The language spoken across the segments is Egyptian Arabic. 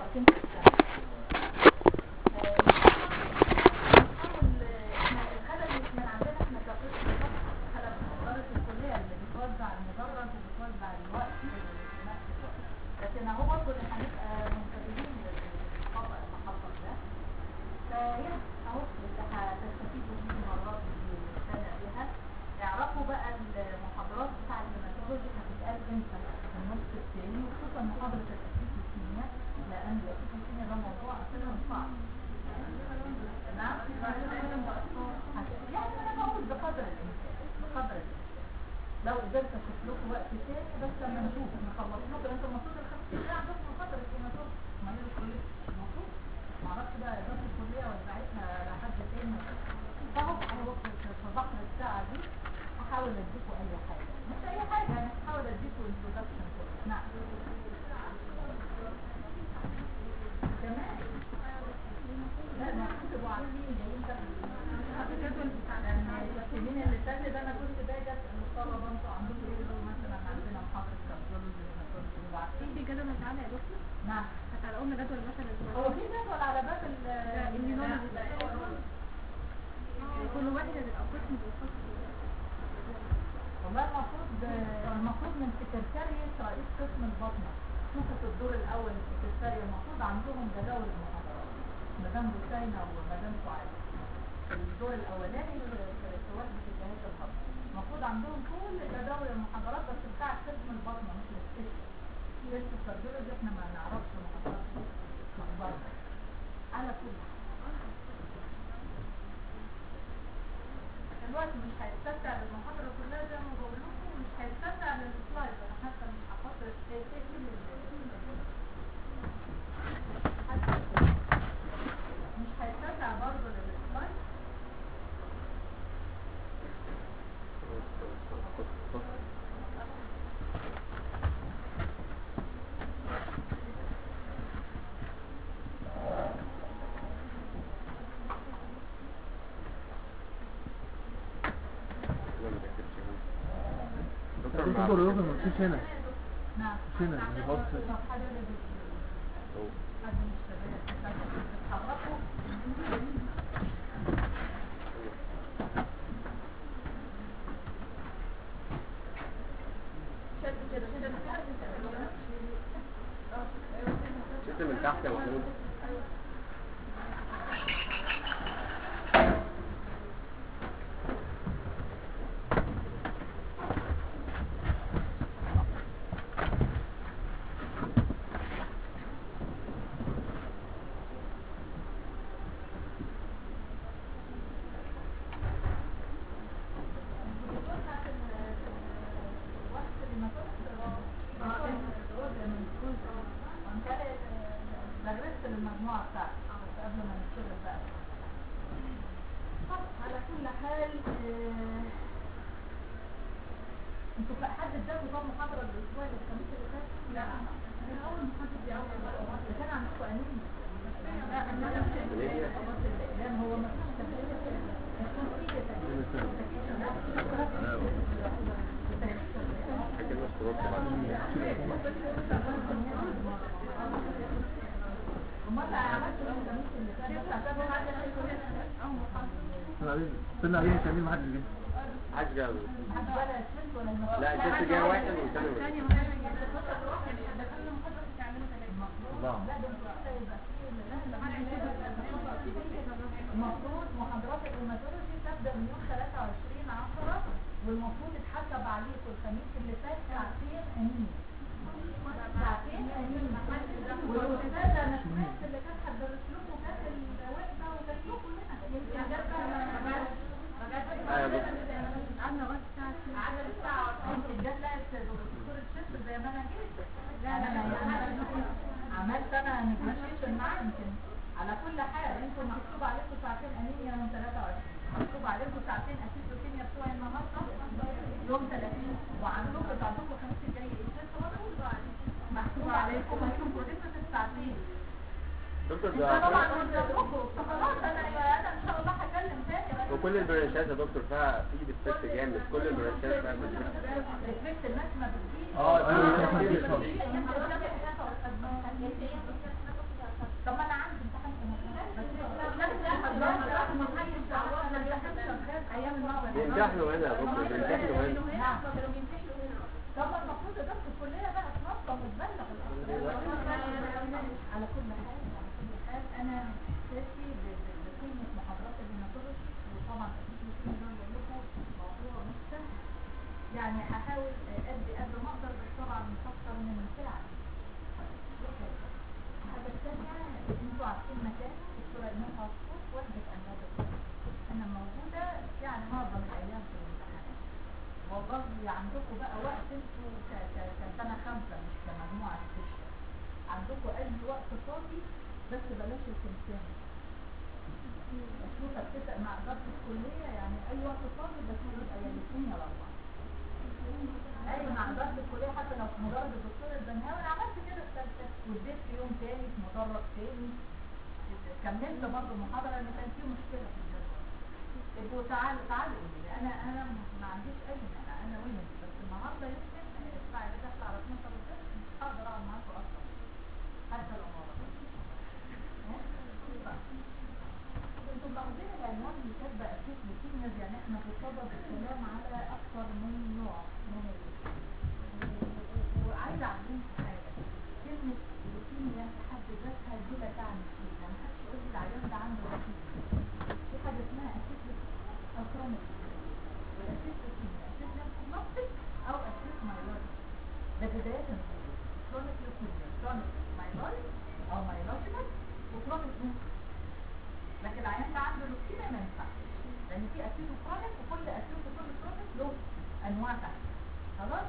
مرتين في السنة لكن هو كنا هنبقى منتبهين للخطأ اللي حصل ده فهي اهو اللي هتستفيدوا منه مرات نستمع بيها اعرفوا بقى المحاضرات بتاع الهيماتولوجي هتتقال امتى في النص الثاني وخصوصا محاضرة التأسيس الكيمياء لأن التأسيس الكيمياء ده موضوع أصلا صعب نعم يعني أنا بقول بقدر الإمكان بقدر الإمكان لو قدرت اشوف لكم وقت تاني بس لما نشوف نخلص لكم انتوا المفروض الخمس ساعة عندكم محاضرة الهيماتولوجي ما هي الكلية المفروض معرفش بقى إدارة الكلية وزعتها لحد تاني فهو هو في بحر الساعة دي هحاول اديكم اي حاجة مش اي حاجة انا هحاول اديكم introduction كده نعم كمان لا ما كنت تبقوا عارفين جايين لان السنين اللي فاتت انا كنت باجي اسال الطلبه انتوا عندكم ايه لو مثلا عندنا محاضره كارديولوجي هيماتولوجي تبقوا عارفين في جدول متعلق يا دكتور نعم هتعلقوا لنا جدول مثلا هو في جدول على باب ال كل واحد هتبقى قسم بالخاص والله المفروض المفروض من سكرتارية رئيس قسم البطنة شوفوا في الدور الأول السكرتارية المفروض عندهم جداول المحاضرات مدام بوسينة ومدام سعاد في الدور الأولاني في- في في وحدة الجهاز الهضمي المفروض عندهم كل جداول المحاضرات بس بتاع قسم البطنة مش السبيشال بس الكارديولوجي احنا ما نعرفش محاضرات أخبارها على كل حال الوقت مش هيستمتع بالمحاضرة كلها زي ما بقول لكم ومش هيستمتع بالسلايد انا حتى مش هحط الشيء كل مش هيستمتع برضه للسلايد دكتور دكتور معاذ. يوسف ما فيش هنا نعم مش هنا اللي بص طب حاجة لازم حد من الشباب تتحركوا شد كده شد كده شفت من تحت يا محمود درست المجموعة بتاعتي قبل ما نشتغل بقى طب على كل حال آه، انتوا في حد اداكم طب محاضرة الأسبوع اللي الخميس اللي فات؟ لا أنا أول محاضرة دي أول مرة ده كان عندكم أنيميا لا أنا مش أنيميا؟ خلاص الإعلام هو ما فيش تغيير يكون فيه فاكر ناس كروت امال عملت ايه الخميس اللي فات بس اعتبر حاجه استنى عليه استنى عليه مستنيين ما حد يجي حاج جاب محدش ولا الشمس ولا المطر لا الجنس جاي واحد والثاني ثانية واحد. مهمة جدا دخلنا محاضرة تعليم الله لا ده المفروض يبقى فيه المفروض محاضرات الروماتولوجي تبدا من يوم 23 10 والمفروض اتحسب عليكم الخميس اللي فات ساعتين انيميا ساعتين انيميا والاستاذه نسمات اللي كانت هتدرس لكم كانت الوحده وكانت لكم هنا يمكن جت بقى ما جاتش ما جاتش آه، بس. قعدنا لغاية الساعة عدد الساعة يمكن جت لقت دكتور الشمس زي ما انا جيت لا لا لا عملت انا نيجوشيشن معاه يمكن على كل حال انتم مكتوب عليكم ساعتين انيميا يوم 23 مكتوب عليكم ساعتين اسيد لوكيميا بتوع النهارده يوم 30 وعندكم عندكم الخميس الجاي ايه مكتوب عليكم مكتوب عليكم الساعتين دكتور انا طبعا ده قلت لكم خلاص انا انا ان شاء الله هكلم تاني وكل البرانشات يا دكتور فيها في ديفكت جامد كل البرانشات فيها ديفكت ريفلكت الناس ما بتجيش اه ايوه هي بيمتحنوا هنا يا دكتور بيمتحنوا هنا نعم طب المفروض اداره الكليه بقى تنظم وتبلغ على كل حال على كل حال انا احساسي ب- ب- بقيمه محاضرات الهيماتولوجي وطبعا اكيد ممكن زي ما بقول لكم موضوع مش سهل يعني هحاول ادي قد ما اقدر بس طبعا مش اكتر من ساعه الحاجه الثانيه انتوا عارفين مكان الدكتوره ايمان عصفور وحده امراض القلب انا موجوده يعني معظم الايام في الامتحانات والله عندكم بقى وقت انتوا ك- ك- كسنة خمسة مش كمجموعة سبيشال عندكم أي وقت فاضي بس بلاش التمثال اشوف اتفق مع إدارة الكلية يعني أي وقت فاضي بس يبقى يا الاثنين يا الأربعة أي مع إدارة الكلية حتى لو في مدرج الدكتور البنهاوي أنا عملت كده في ثالثة واديت في يوم تاني في مدرج تاني كملت برضه المحاضرة اللي كان فيه مشكلة في الجدول ابقوا تعالوا تعالوا قولوا لي انا انا ما عنديش اي مانع انا وين بس النهارده يمكن الساعه اللي داخله على 12 ونص مش هقدر اقعد معاكم اصلا حتى لو ما انتوا ملاحظين العنوان اللي كاتبه اسيس ليكيمياز يعني احنا في صدد الكلام على اكثر من نوع من ال و- وعايزه اعلمكم حاجه كلمه ليكيميا في حد ذاتها دي لا تعني شيء يعني محدش يقول لي العيان ده عنده ليكيميا في حاجة اسمها أسيس أو كرونيك والأسيس لوكيميا أسيس ليمفوبلاستيك أو أسيس مايلويد ده بداية نقول كرونيك لوكيميا كرونيك مايلويد أو مايلوجينال وكرونيك ليمفوبلاستيك لكن العيان ده عنده لوكيميا ما ينفعش لأن في أسيس وكرونيك وكل أسيس وكل كرونيك له أنواع تحت خلاص؟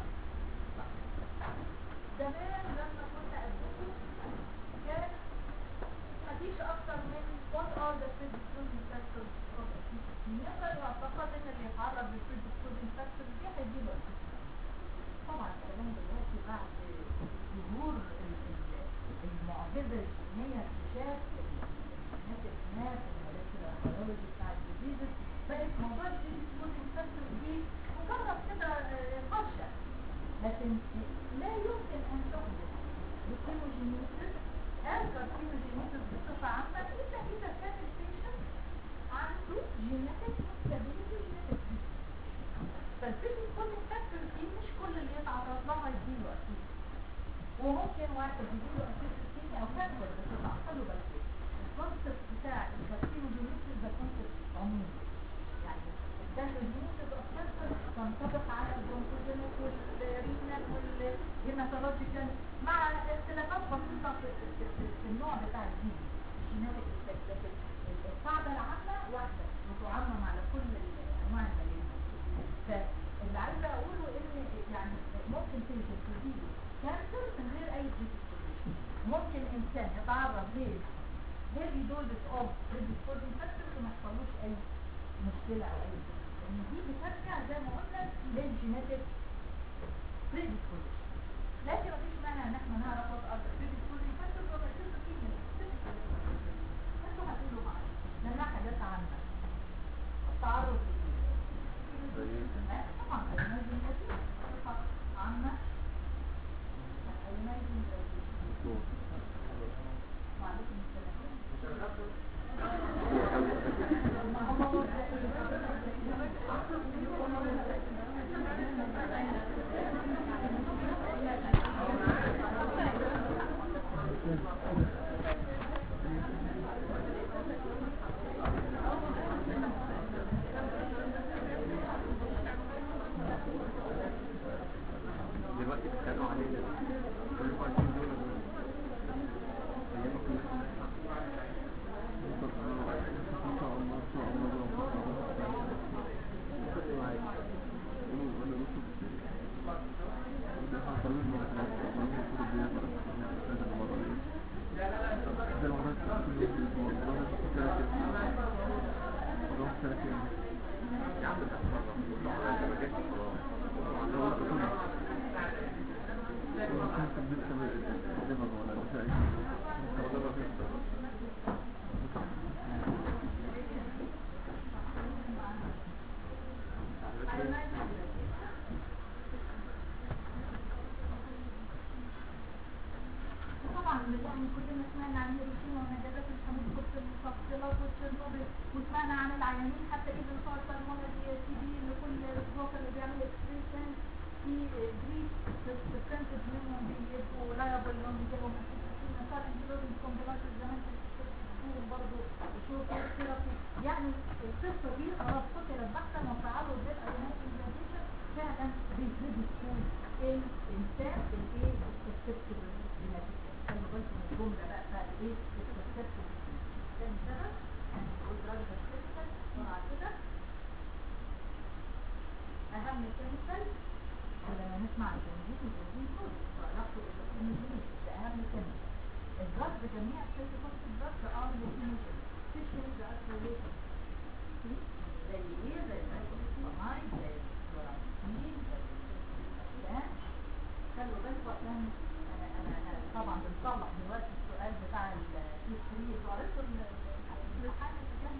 زمان لما كنا قدكم كان مفيش اكتر من what are the predisposing factors of acute ischemia فيعتقد ان اللي يتعرض للpredisposing factors دي هيجيله acute ischemia. طبعا الكلام دلوقتي بعد ظهور ال- ال- المعجزه الكيميائيه اكتشاف الجينات الناس المولكيولار بيولوجي بتاع الديزيزز بقت موضوع البريدisposing factors دي مجرد كده آه، فرشه لكن لا يمكن ان تحدث للكيموجينيسيس أو كارسينوجينيسيس بصفة عامة إلا إذا كان البيشنت عنده جينيتك instability genetic فالبريدisposing factors دي مش كل اللي يتعرض لها يجيله أكيد وممكن واحد يجيله أكيد سكيني أو كانسر بصفة خلوا بالكم الكونسبت بتاع الكارسينوجينيسيس ده كونسبت عمومي يعني الكارسينوجينيسيس أوف كانسر تنطبق على البرونكوجينيك والرينال والهيماتولوجيكال مع اختلافات بسيطة في, في, في, في النوع بتاع الجين الجينيتك افكت لكن القاعدة العامة واحدة وتعمم على كل أنواع الماليزيا فاللي عايزة أقوله إن يعني ممكن تنزل تجيله كانسر من غير أي predisposition ممكن إنسان يتعرض ل heavy doses of predisposing factors وما يحصلوش أي مشكلة أو أي شيء لأن دي بترجع زي ما قلنا للجينيتك predisposition لكن مفيش مانع ان احنا نعرف وات ار ذا predisposing factors وما يصير فيه انتوا هتقولوا معايا لانها حاجات عامة التعرض للجين طبعا ايماجين كتير عامة ايماجين وعليكم السلام دلوقتي بيتكلموا علينا كل واحد دول ايام كنا يا عم ده مرة انت ما جاتش خلاص طبعا يعني كلنا سمعنا عن هيروشيما ونجازات الحميد قدس المفصلات وتشيرنوبل وسمعنا عن العيانين حتى ايفن بتوع البلمونة دي تي بي لكل الدكتور اللي بيعمل اكسبريشن في جريس برسنتج منهم بيبقوا لايبل انهم يجيلهم اسيستين صار انجلوزن كومبلاتر زمان في الدكتور برضه شوف ثيرابي يعني القصه دي خلاص فكرت بحثا وفعلوا بالايونات انفيتيشن فعلا بيزيدوا تكون الانسان الايه السسبتبل لنتيجه خلي بالكم من الجمله بقى بتاعت ايه السسبتبل كان سبب نقول درجه السسبتبل بسرعه كده اهم كيميكال لما نسمع البنزين البنزين كله وعلاقته بالبنزين ده اهم كيميكال الدرج جميع السيتوكوست الدرج ار لوكيميشن تشمل بأسفليشن زي ايه زي الصناعي زي الفلورامين زي الأسلام خلوا بالكم عشان انا انا انا طبعا بنصلح دلوقتي السؤال بتاع الهيستوري قريتوا الامتحان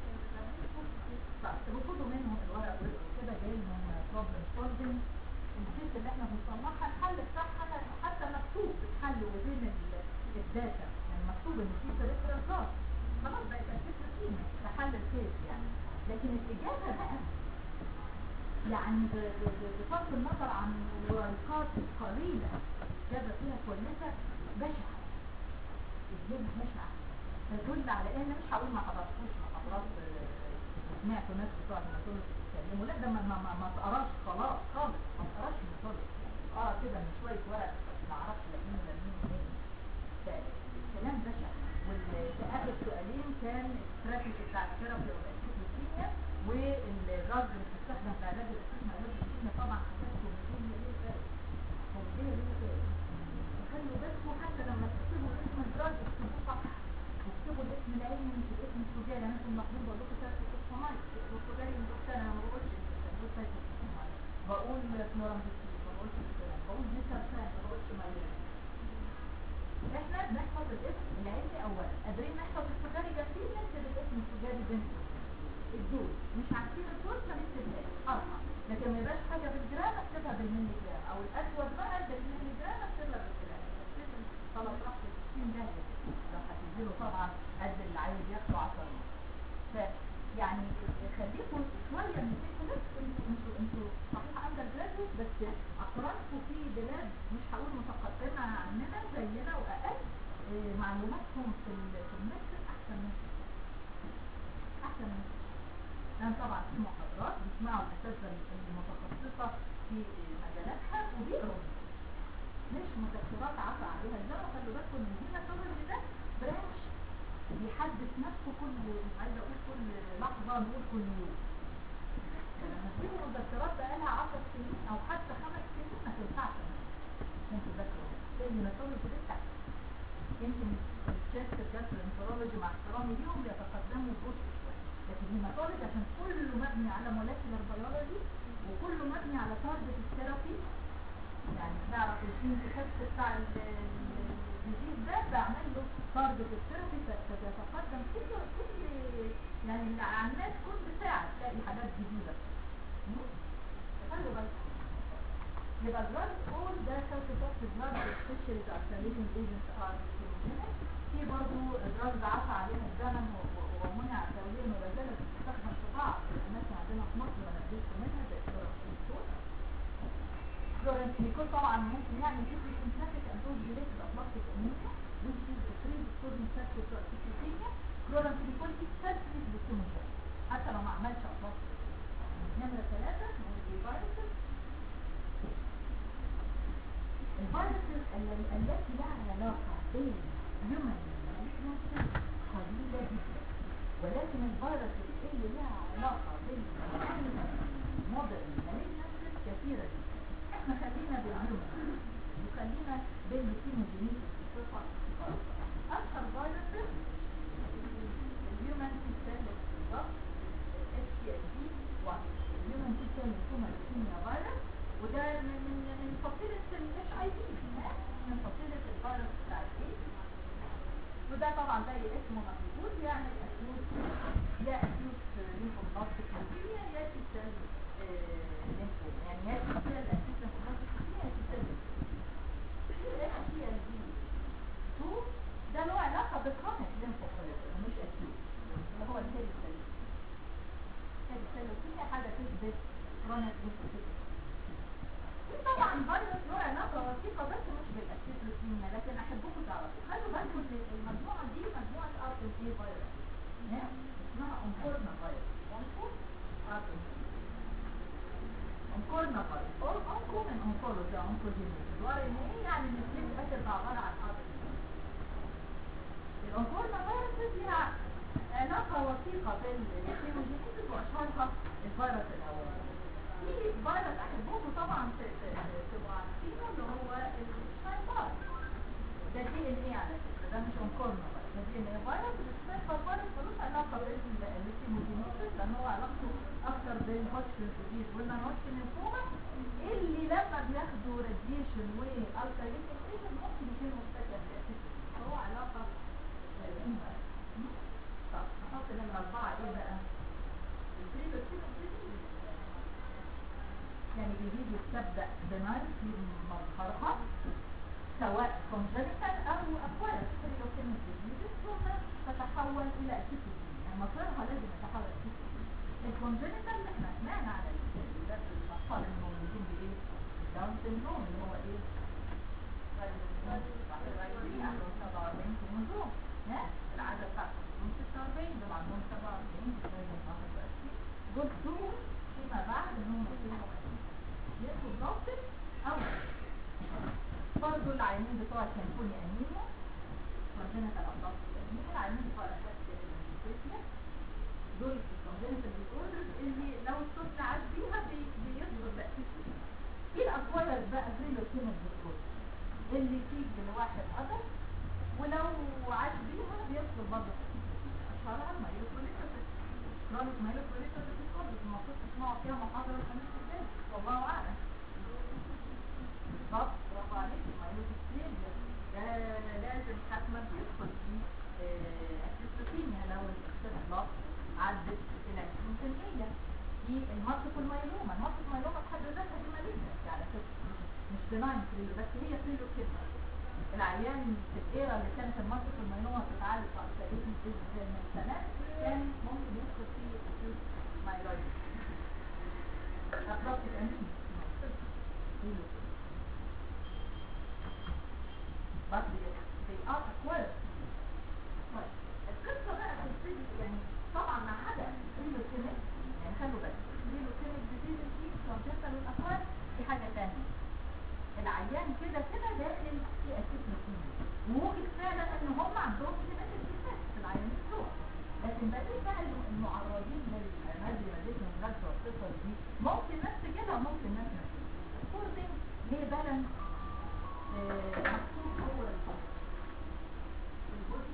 طيب خدوا منهم الورق واقروا كده جاي من بروبلم سولفنج الكيس اللي احنا بنصلحها الحل بتاعها حتى مكتوب الحل وبين الداتا يعني مكتوب ان في بريفرال ضغط خلاص بقت اساس روتيني ده حل الكيس يعني لكن الاجابه بقى يعني ب- ب- ب- بصرف النظر عن الورقات القليله الاجابه فيها كويسه بشعه اجابه بشعه تدل على ان مش هقول ما حضرتوش محاضرات آه، سمعتوا ناس بتوع الميثولوجي بيتكلموا لا ده ما ما ما, ما تقراش خلاص خالص ما تقراش ميثولوجي اقرا كده من شويه ورق ما اعرفش لاقيين ولا مين منين كلام بشع والآخر سؤالين كان الاستراتيجي بتاع الثيرابي والانتيكوسيميا والدراج اللي بتستخدم في علاج الاسم علاج الاسم طبعا حاجات كوميدية ليه فارق كوميدية ليه فارق خلوا بالكم حتى لما تكتبوا اسم الدراج اكتبوه صح واكتبوا الاسم العلمي مش الاسم التجاري انا كنت مخبوط بقول لكم ثلاثة الصناعي التجاري من دكتور انا ما بقولش بقول ثلاثة الصناعي بقول فلورامبيسين ما بقولش الكلام بقول ديسرسان ما بقولش مايلين احنا بنحفظ الاسم العلمي اولا قادرين نحفظ التجاري جنبيه نكتب الاسم التجاري بنته الدول مش عارفين الدول فنكتبها ارقم لكن ما يبقاش حاجه بالجرام اكتبها بالملي جرام او الاسود بقى بالملي جرام اكتبها بالجرام خلاص راح 60 داهيه لو هتديله طبعا قد اللي عايز ياخده 10 ف يعني خليكم شويه من الناس انتوا انتوا انتوا صحيح اندر جرادويت بس اقرانكم في بلاد مش هقول متقدمه عننا زينا واقل إيه، معلوماتهم في ال- في المصر احسن من احسن من لان طبعا في محاضرات بيسمعوا الاساتذه المتخصصه في مجالاتها وبيقروا مش مذكرات عفى عليها الجرى خلوا بالكم ان الهيماتولوجي ده برانش بيحدث نفسه كل مش عايزه اقول كل لحظه نقول كل يوم فلما تجيبوا مذكرات بقالها 10 سنين او حتى خمس سنين ما تنفعش عشان تذاكروا ده الهيماتولوجي ده بتاعك يمكن الشيست الجاسترونترولوجي مع احترامي ليهم بيتقدموا ببطء شويه لكن الهيماتولوجي عشان كله مبني على مولكيولر بيولوجي وكله مبني على تارجت الثيرابي يعني نعرف الجين الحس بتاع الديزيز ده بعمل له تارجت الثيرابي فبيتقدم كل كل يعني على الناس كل ساعه تلاقي حاجات جديده مم؟ خلوا بالكم يبقى الدراج اول ده سايتوتوكس دراج سبيشال اكسلريشن ايجنت ار في برضه دراج عفى عليها الزمن و- و- ومنع توليه ما زالت بتستخدم في بعض الاماكن عندنا في مصر ما نزلتش منها زي الكلورامفينيكول كلورامفينيكول طبعا ممكن يعمل جسم سيمباتيك اندوز ريليتد ابلاستيك انيميا which is a free sodium factor to acidemia كلورامفينيكول itself is leukemia حتى لو ما عملش ابلاستيك نمرة ثلاثة الفيروسز الفيروسز ال- التي لها علاقة بين human malignancy قليلة جدا ولكن الفيروسز اللي لها علاقة بين modern malignancy كثيرة جدا احنا خلينا بالهيومن وخلينا بالكيموجينيتي بصفة خاصة أشهر فيروسز الهيومن سيل بالظبط اتش تي اس بي 1 الهيومن سيل ليكوما ليكيميا فيروس وده من من من فصيلة الاتش اي في من فصيلة الفيروس بتاع الايدز وده طبعا زي اسمه ما بيقول يعني اكيوت يا اكيوت ليمفوبلاستيك ليكيميا يا تي سيل ليمفوما يعني يا تي سيل اكيوت ليمفوبلاستيك ليكيميا يا تي سيل في اتش تي اس بي 2 كرونيك ليكوسيتيك في طبعا فيروس له علاقه وثيقه بس مش بالاكسيتروسيميا لكن احبكم تعرفوا خلوا بالكم ان المجموعه دي مجموعه ار ان اي فيروس ها؟ اسمها انكورنا فيروس انكور ار ان اي انكورنا فيروس اول انكو من انكولوجي انكوجينيز الار ان اي يعني النسيج اسيد عباره عن ار ان اي الانكورنا فيروس ليها علاقه وثيقه بالكيموجينيز واشهرها الفيروس الاولاني في فيروس احبكم طبعا ت- ت- ت- تبقوا عارفينه اللي هو الشايبار ده دي ان ايه على فكره ده مش انكورنا فيروس ده دي ان ايه فيروس الشايبار فيروس ملوش علاقه بالكيموجينيز لان هو علاقته اكتر بالهوتشكن ديزيز والنون هوتشكن ليمفوما اللي لما بياخدوا راديشن والتريتيشن ممكن يكون مستكن هو علاقه آه، inverse. طب نحط نمرة أربعة إيه بقى؟ البريدوكسينوس يعني الجديد تبدأ بنايل في مظهرها سواء congenital أو acquired بريدوكسينوس diseases ثم تتحول إلى أكيتوسين يعني مصيرها لازم يتحول أكيتوسين الكونجنتال اللي احنا سمعنا على الولاد الأطفال المولودين بإيه؟ داون سيندروم اللي هو إيه؟ عندهم 47 ها العدد بتاعتهم 46 دول عندهم 47 لازم 21 دول دول فيما بعد ان هم يكونوا ياخدوا ضغط او برضه العيانين بتوع الكانفوني انيميا كونجنتال او ضغط انيميا العيانين بتوع الاساسية دول الكونجنتال ديسوردرز اللي لو الطفل عاش بيها بي- بيصدر تأسيس في الاكوايرد بقى بريلوكيميك ديسوردر اللي تيجي لواحد قدر ولو عاش بيها بيدخل برضه اشهرها المايلوكوليتوسيس كرونيك مايلوكوليتوسيس ديسوردر المفروض تسمعوا فيها محاضرة الخميس الجاي والله اعلم طب برافو عليك المايلوكوليتوسيس ده لازم حتما بيدخل في اسيستوسيميا لو الاستثلاث عدت الى 20% دي المالتيبل مايلوما المالتيبل مايلوما بحد ذاتها دي مالجنس على فكره مش مش بناين فريلو بس هي فريلو كده العيان في الايرا اللي كانت المالتيبل مايلوما بتتعالج بعد تقريبا زي من سنوات كان ممكن يدخل فيه acute myeloid ابروبتيك انيميا فريلو but they, they are acquired طيب القصة بقى بتبتدي يعني طبعا ما عدا البريلوكيميك يعني خلوا بالك البريلوكيميك ديزيز دي كونجنتال والاكوار في حاجة تانية العيان كده كده داخل في اسيس لوكيميا وممكن فعلا ان هم عندهم جينيتك ديفكت في العيانين دول لكن بقى بقى المعرضين للحيوانات اللي مادتهم غازة والقصص دي ممكن ناس كده وممكن ناس ما كده according لبالانس محسوب هو الفرق البودي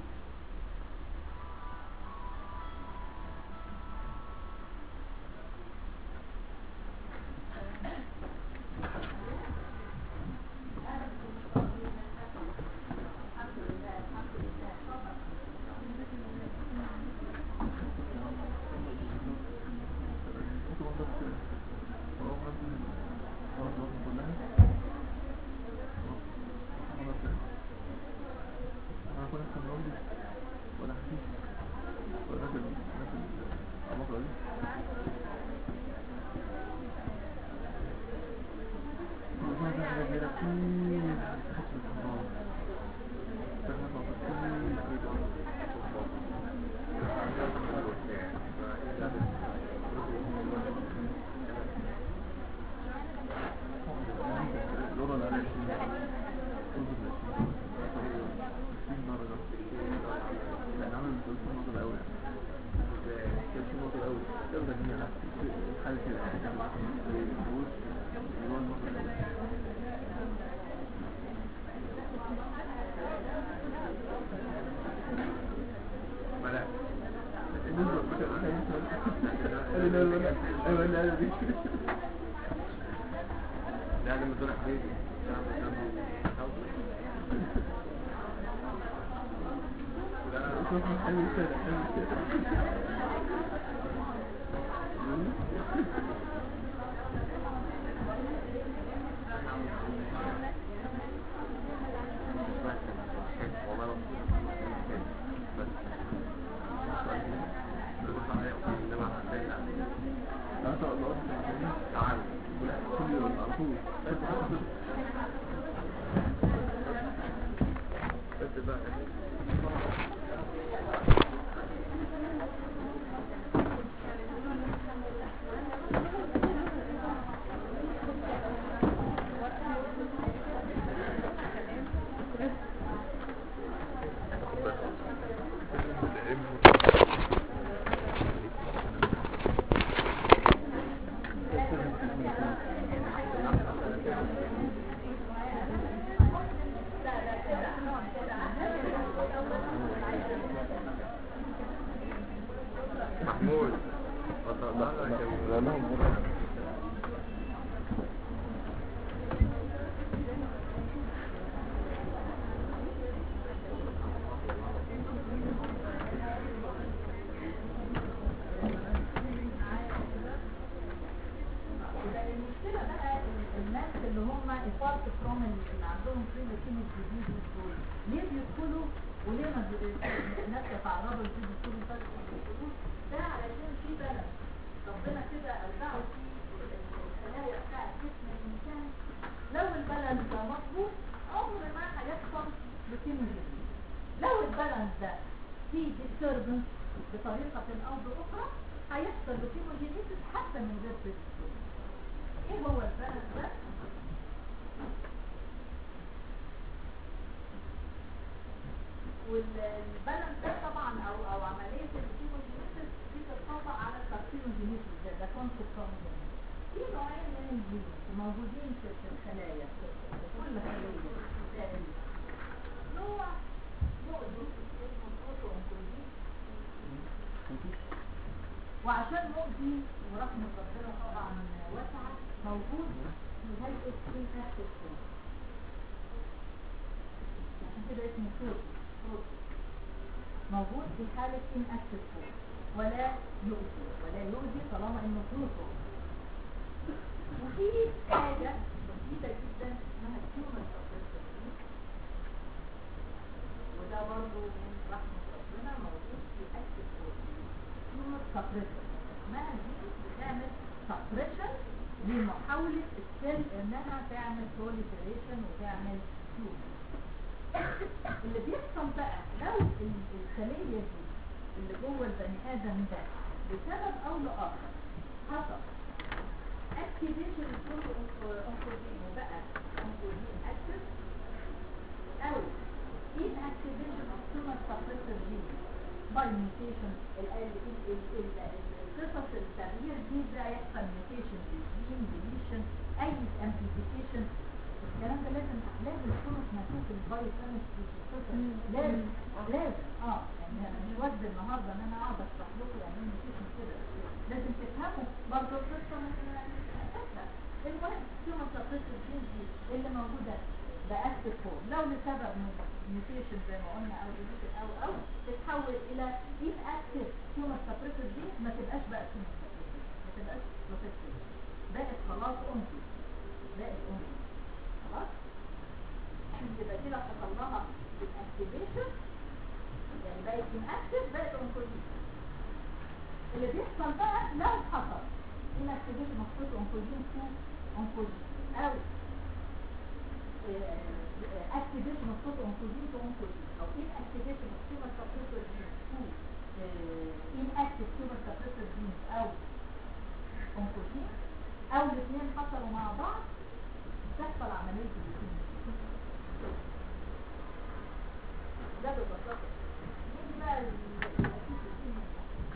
لا لما دول حبيبي تعال فين الكيميك ديزيز دول ليه بيدخلوا وليه ما بي- الناس يتعرضوا لدي بيدخلوا فرق ما بيدخلوش ده علشان في بلد ربنا كده أودعه في الخلايا بتاع جسم الإنسان لو البلد ده مظبوط عمر ما هيحصل لكيميك لو البالانس ده فيه disturbance بطريقة أو بأخرى هيحصل لكيموجينيسيس حتى من غير predisposition. ايه هو البالانس ده؟ والبالانس ده طبعا او او عمليه الكيموجينيسيس دي بتطبق على الكارسينوجينيسيس ده ده كونسيبت كونسيبت في نوعين من الجينز موجودين في في الخلايا في في كل خليه تقريبا نوع مؤذي اسمه بروتوانكولين وعشان مؤذي ورحمة ربنا طبعا واسعة موجود في هيئة inactive form عشان كده اسمه بروتو بروتو موجود في حالة inactive form ولا يؤذي ولا يؤذي طالما انه بروتو وفي حاجة بسيطة جدا اسمها التيومر سبريسور وده برضه من رحمة ربنا موجود في اكتف فورم تيومر سبريسور اسمها دي بتعمل سبريشن لمحاولة السيل انها تعمل proliferation وتعمل تيومر اللي بيحصل بقى لو ال- الخلية دي اللي جوه البني ادم ده لسبب او لاخر حصل activation كله oncogen وبقى oncogen active او inactivation of tumor suppressor gene by mutation ال- ال- ال- ال- ال- القصص التغيير دي ده يحصل mutation في الجين deletion اي amplification الكلام ده لازم لازم تكونوا سمعتوه في البايو كيمستري في القصص لازم لازم اه يعني انا مش وجد النهارده ان انا اقعد اشرح لكم يعني ايه mutation كده لازم تفهموا برضه القصه من اساسها المهم تيومر سبريسور جين دي اللي موجوده باكتف فورم لو لسبب ميوتيشن زي ما قلنا او deletion او او تتحول الى ان اكتف تيومر سبريسور جين ما تبقاش بقى تيومر سبريسور ما تبقاش بروتكتيف بقت خلاص انتي بقت انتي خلاص يبقى كده حصل لها الاكتيفيشن يعني بقت انكتف بقت اونكولوجي اللي بيحصل بقى لو حصل inactivation of proto oncogen to oncogen او آه، activation of proto oncogen to oncogen او inactivation of tumor suppressor gene to آه، inactive tumor suppressor genes او oncogen او الاثنين حصلوا مع بعض تحصل عملية الكيمياء ده ببساطة نيجي بقى للأسيس الكيمياء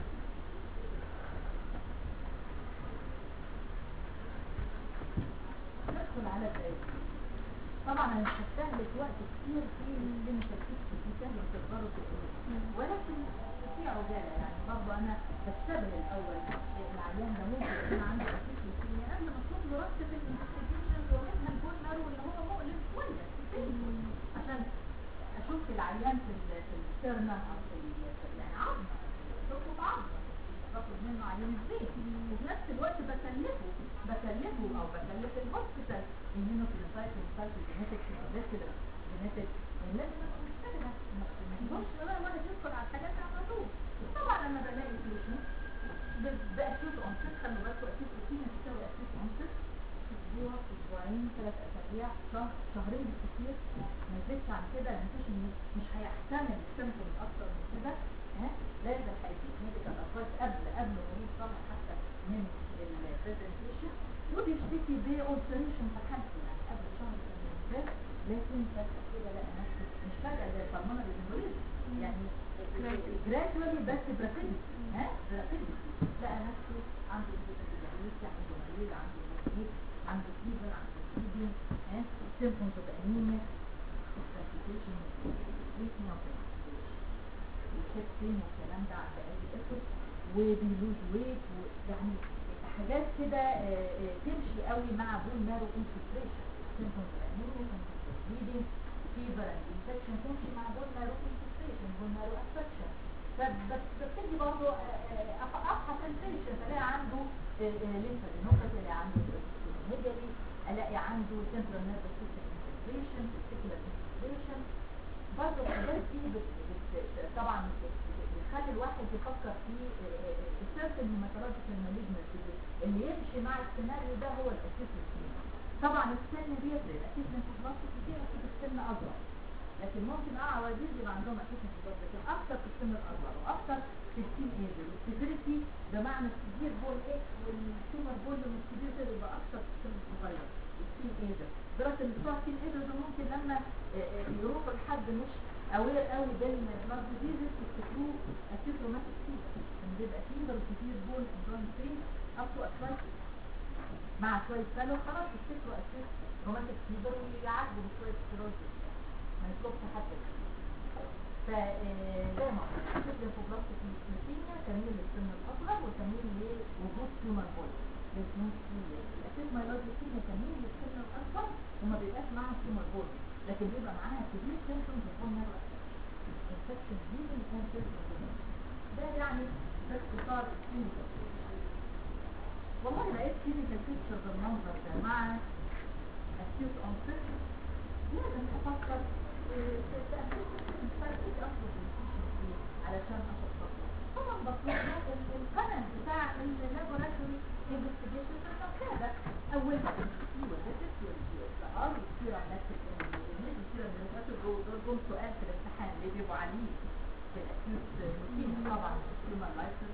ندخل على الدائرة طبعا انا مش هستهلك وقت كتير في اللي مش هتكتب في سهل تقدروا تقولوا ولكن في عجالة يعني برضه انا بشتغل الاول العيان ده ممكن يكون عنده اسيس الكيمياء قبل ما اكون درست في الانفستيجيشن ومنها البولمر واللي هو مؤلم شوية عشان اشوف العيان في ال- في السترنم او في ال- في- يعني عظمه شوفه بعظمه باخد منه عيان الزيت وفي نفس الوقت بكلفه بكلفه او بكلف الهوسبيتال انه في السايت السايت جينيتك مولكيولر جينيتك لازم اكون مستعجله ما تقولش بقى واحد يدخل على الحاجات على طول طبعا لما بلاقي بيشنت بأكيوت أنست خلوا بالكم أكيوت روتين تساوي أكيوت أنست اسبوع اسبوعين ثلاث اسابيع شهر شهرين بالكثير ما يزيدش عن كده لان مفيش مش هيحتمل السيمتومز اكتر من كده ها لازم هيديك ميديكال ادفايس قبل قبل مرور طبعا حتى من البرزنتيشن وبيشتكي باولتريشن في حالته يعني قبل شهر من الانجاز لكن فجأة كده لقى نفسه مش فجأة زي البلمونري امبوليزم يعني جرادولي بس برابيدتي ها برابيدتي لقى نفسه عنده انتيبيوتيك عنده مريض عنده مريض عنده فيبر عنده فيبر ها سيمبتومز اوف انيميا كونستيبيشن ويكنيا وشيك بين والكلام ده عند اي اسود وبيلوز ويت يعني حاجات كده آه، آه، تمشي قوي مع بون مارو انفلتريشن سيمبتومز اوف انيميا بليدنج فيبر اند انفكشن تمشي مع بون مارو انفلتريشن بون مارو افكشن فبتبتدي برضه ابحث البيشنت الاقي عنده ليمفادينوباثي الاقي عنده ميجالي الاقي عنده سنترال نيرفس سيستم انفلتريشن تستيكولار انفلتريشن برضه الحاجات دي بت... بت... طبعا بتخلي الواحد يفكر في السيرتن هيماتولوجيكال مالجنسي اللي يمشي مع السيناريو ده هو الاسيس السين طبعا السن بيفرق الاسيس انفلتريشن كتير اكيد السن اصغر لكن ممكن اه عواجيز يبقى عندهم اسيس انفلتريشن لكن اكثر في السن الاصغر واكثر في التين ايجر والسيفيريتي بمعنى السيفير بول اكس والتيومر بول والسيفير كده يبقى اكثر في السن الصغير التين ايجر دراسه اللي بتوع التين ايجر ده ممكن لما آه، آه، يروحوا لحد مش اوير قوي بالبلاد ديزيز يفتكروه اكيد روماتيك فيبر ان بيبقى فيبر وكتير بول اند فري اب تو اترايت مع شويه فالو خلاص يفتكروا اكيد روماتيك فيبر ويعالجوا بشويه ستيرويد ما يطلبش حتى فزي ما قلت الفكره في بلاستيك ليوكيميا تميل للسن الاصغر وتميل لوجود تيومر بول الاثنين الاسيد مايلوز ليوكيميا تميل للسن الاصغر وما بيبقاش معاها تيومر بول لكن بيبقى معاها كبير سيمتومز بون نيرو انفكشن بليدنج اند سيرفيس ده يعني باختصار كلينيكال والله لقيت كلينيكال بيكتشر بالمنظر ده مع acute onset لازم افكر علشان اشخص طبعا بطلب القلم بتاع اللابوراتوري انفستيجيشن المعتاده اولها السي والريسس والار والسيرم نفس السيرم نفس دول دول سؤال في الامتحان اللي بيبقوا عليه في الاكيوت روتين طبعا الهيومن لايسنس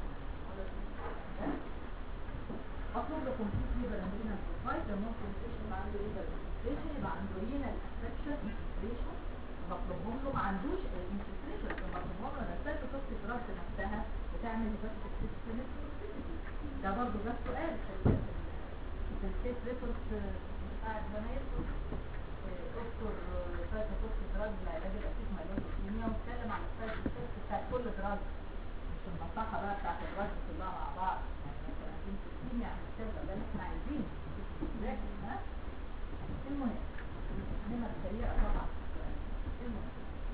مطلوب له كومبليت ليبر اند رينال بروفايل ده ممكن البيشنت يبقى عنده ليبر انفلتريشن يبقى عنده رينال افكشن انفلتريشن مطلوبهم له ما عندوش انفلتريشن مطلوبهم له نفسها تحط الدراسه نفسها بتعمل هيباتيك سيستم ده برضه ده سؤال في ال- في الكيس ريبورت بتاع زمايلكم دكتور فايت دكتور دراج لعلاج الاسيد مايلوكيميا واتكلم عن السايد افكت بتاع كل دراج مش المصحة بقى بتاعت الدراج كلها مع بعض يعني مثلا عايزين تسليم يعني كذا ده اللي احنا عايزينه لكن ها المهم انما السريعة طبعا المهم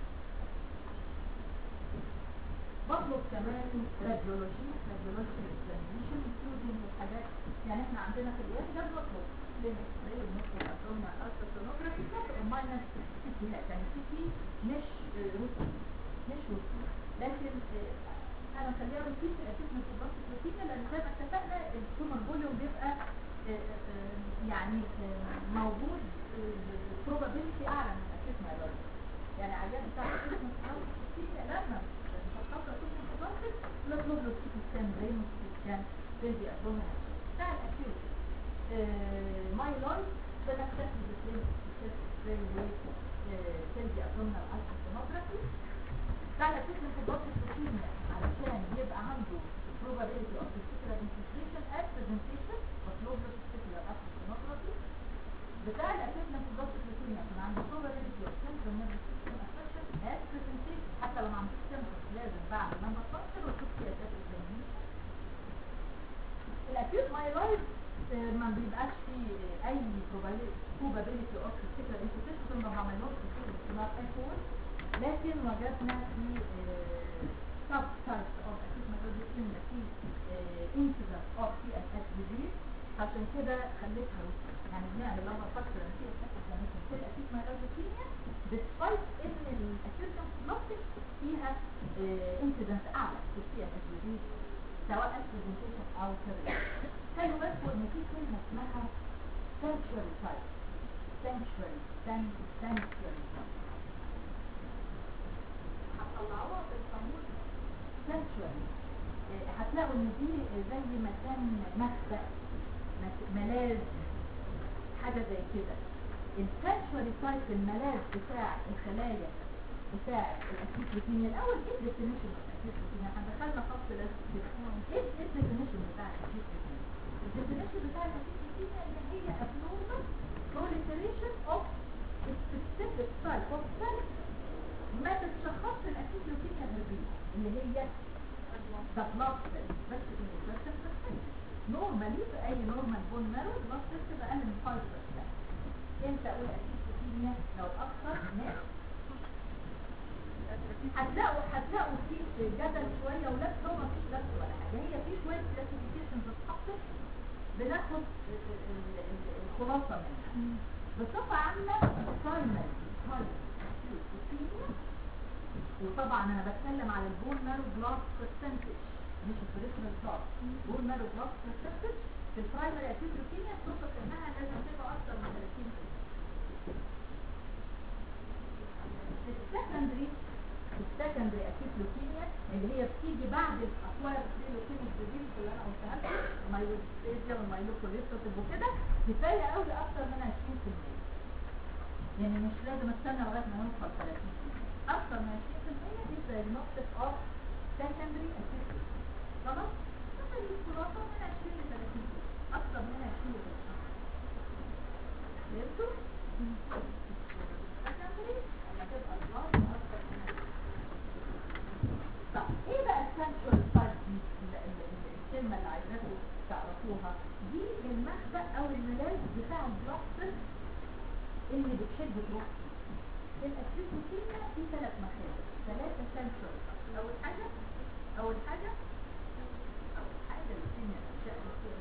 بطلب كمان راديولوجي راديولوجي اكزامينيشن انكلودنج الحاجات يعني احنا عندنا في الوقت ده بنطلب كلينيك زي بنطلب ابدومينال التراسونوجرافي ماينس سي تي يعني سي تي مش آه، روتين مش روتين لكن آه، انا مخليها روتين في الاسسمنت البلاس روتين لان زي ما اتفقنا التومر فوليوم بيبقى آه، آه، يعني آه، موجود probability اعلى من الاسسمنت يعني عيان بتاع الاسسمنت البلاس روتين لما نشخصها اسسمنت بلاس نطلب له سي تي سكان برين سي سكان بيبي ابدومينال بتاع الاكيوت مايلويد بنكتفي بسليم سليم وسلبي ابدومينال التراسونوجرافي بتاع الاسسمنت البلاس روتين علشان يبقى عنده probability of testicular infiltration at presentation مطلوب له testicular ultrasonography بتاع الاسسمنت البلاس روتين عشان عنده probability of central nervous system affection at presentation حتى لو ما عندوش symptoms لازم بعد لما تفكر وتشوف فيها اساس examination الاكيوت مايلويد ما بيبقاش فيه آه، اي probability of testicular infiltration ما بعملهمش testicular اختبار ايكون لكن وجدنا في سب تايبس اوف اكيد مايلويد في incidence of CSF disease عشان كده خليتها روتين يعني بنعمل لما فاكتور ان في اساس اكزاميشن في الاكيد مايلويد despite ان الاكيوت بلاستيك فيها incidence اعلى في CSF disease سواء presentation او كده خلوا بالكم ان في كلمه اسمها sanctuary type sanctuary san- sanctuary type هتطلعوها في القانون sanctuary إيه، هتلاقوا ان دي زي مكان مخبأ مك- ملاذ حاجه زي كده السانكشواري تايب الملاذ بتاع الخلايا بتاع الاكيوت لوكيميا الاول ايه الديفينيشن بتاع الاكيوت لوكيميا احنا دخلنا خط لازم كده ايه ايه الديفينيشن بتاع الاكيوت لوكيميا الديفينيشن بتاع الاكيوت لوكيميا ان هي abnormal proliferation of a specific type of cell ما تتشخصش الاكيوت لوكيميا غير بيه اللي هي ده بلاد سيل بس الانفكشن نورمالي في اي نورمال بون مارو البلاد سيل تبقى اقل من 5% امتى اقول اكيد لوكيميا لو اكثر من هتلاقوا هتلاقوا في جدل شويه ولا هو مفيش لف ولا حاجه هي في شويه كلاسيفيكيشنز اتحطت بناخد ال- ال- ال- الخلاصه منها بصفة عامة primary hyperacute وطبعا انا بتكلم على البون مارو بلاك برسنتج مش البريفرال بلاك بون مارو بلاك برسنتج في البرايمري اكيد لوكيميا توصف انها لازم تبقى اكتر من 30% السكندري السكندري اكيد لوكيميا اللي هي بتيجي بعد الاكوار دي لوكيميا ديزيز اللي انا قلتها لكم مايلوستيزيا والمايلوكوليستوس وكده كفايه قوي اكتر من 20% يعني مش لازم استنى لغايه ما نوصل 30 اكتر من 20% دي diagnostic of secondary acute خلاص مثلا الخلاصه من 20 ل 30 اكتر من 20 ل 30 فهمتوا؟ secondary لما تبقى البلاس اكتر من 20 طب ايه بقى السنترال سايت دي ال- ال- ال- الكلمه اللي عايزاكم تعرفوها دي المخبأ او الملاذ بتاع البلاستر اللي بتحب تروح فيه الاكيوت لوكيميا في ثلاث مخابئ ثلاثه سنترال اول حاجه اول حاجه اول حاجه اللوكيميا الاشياء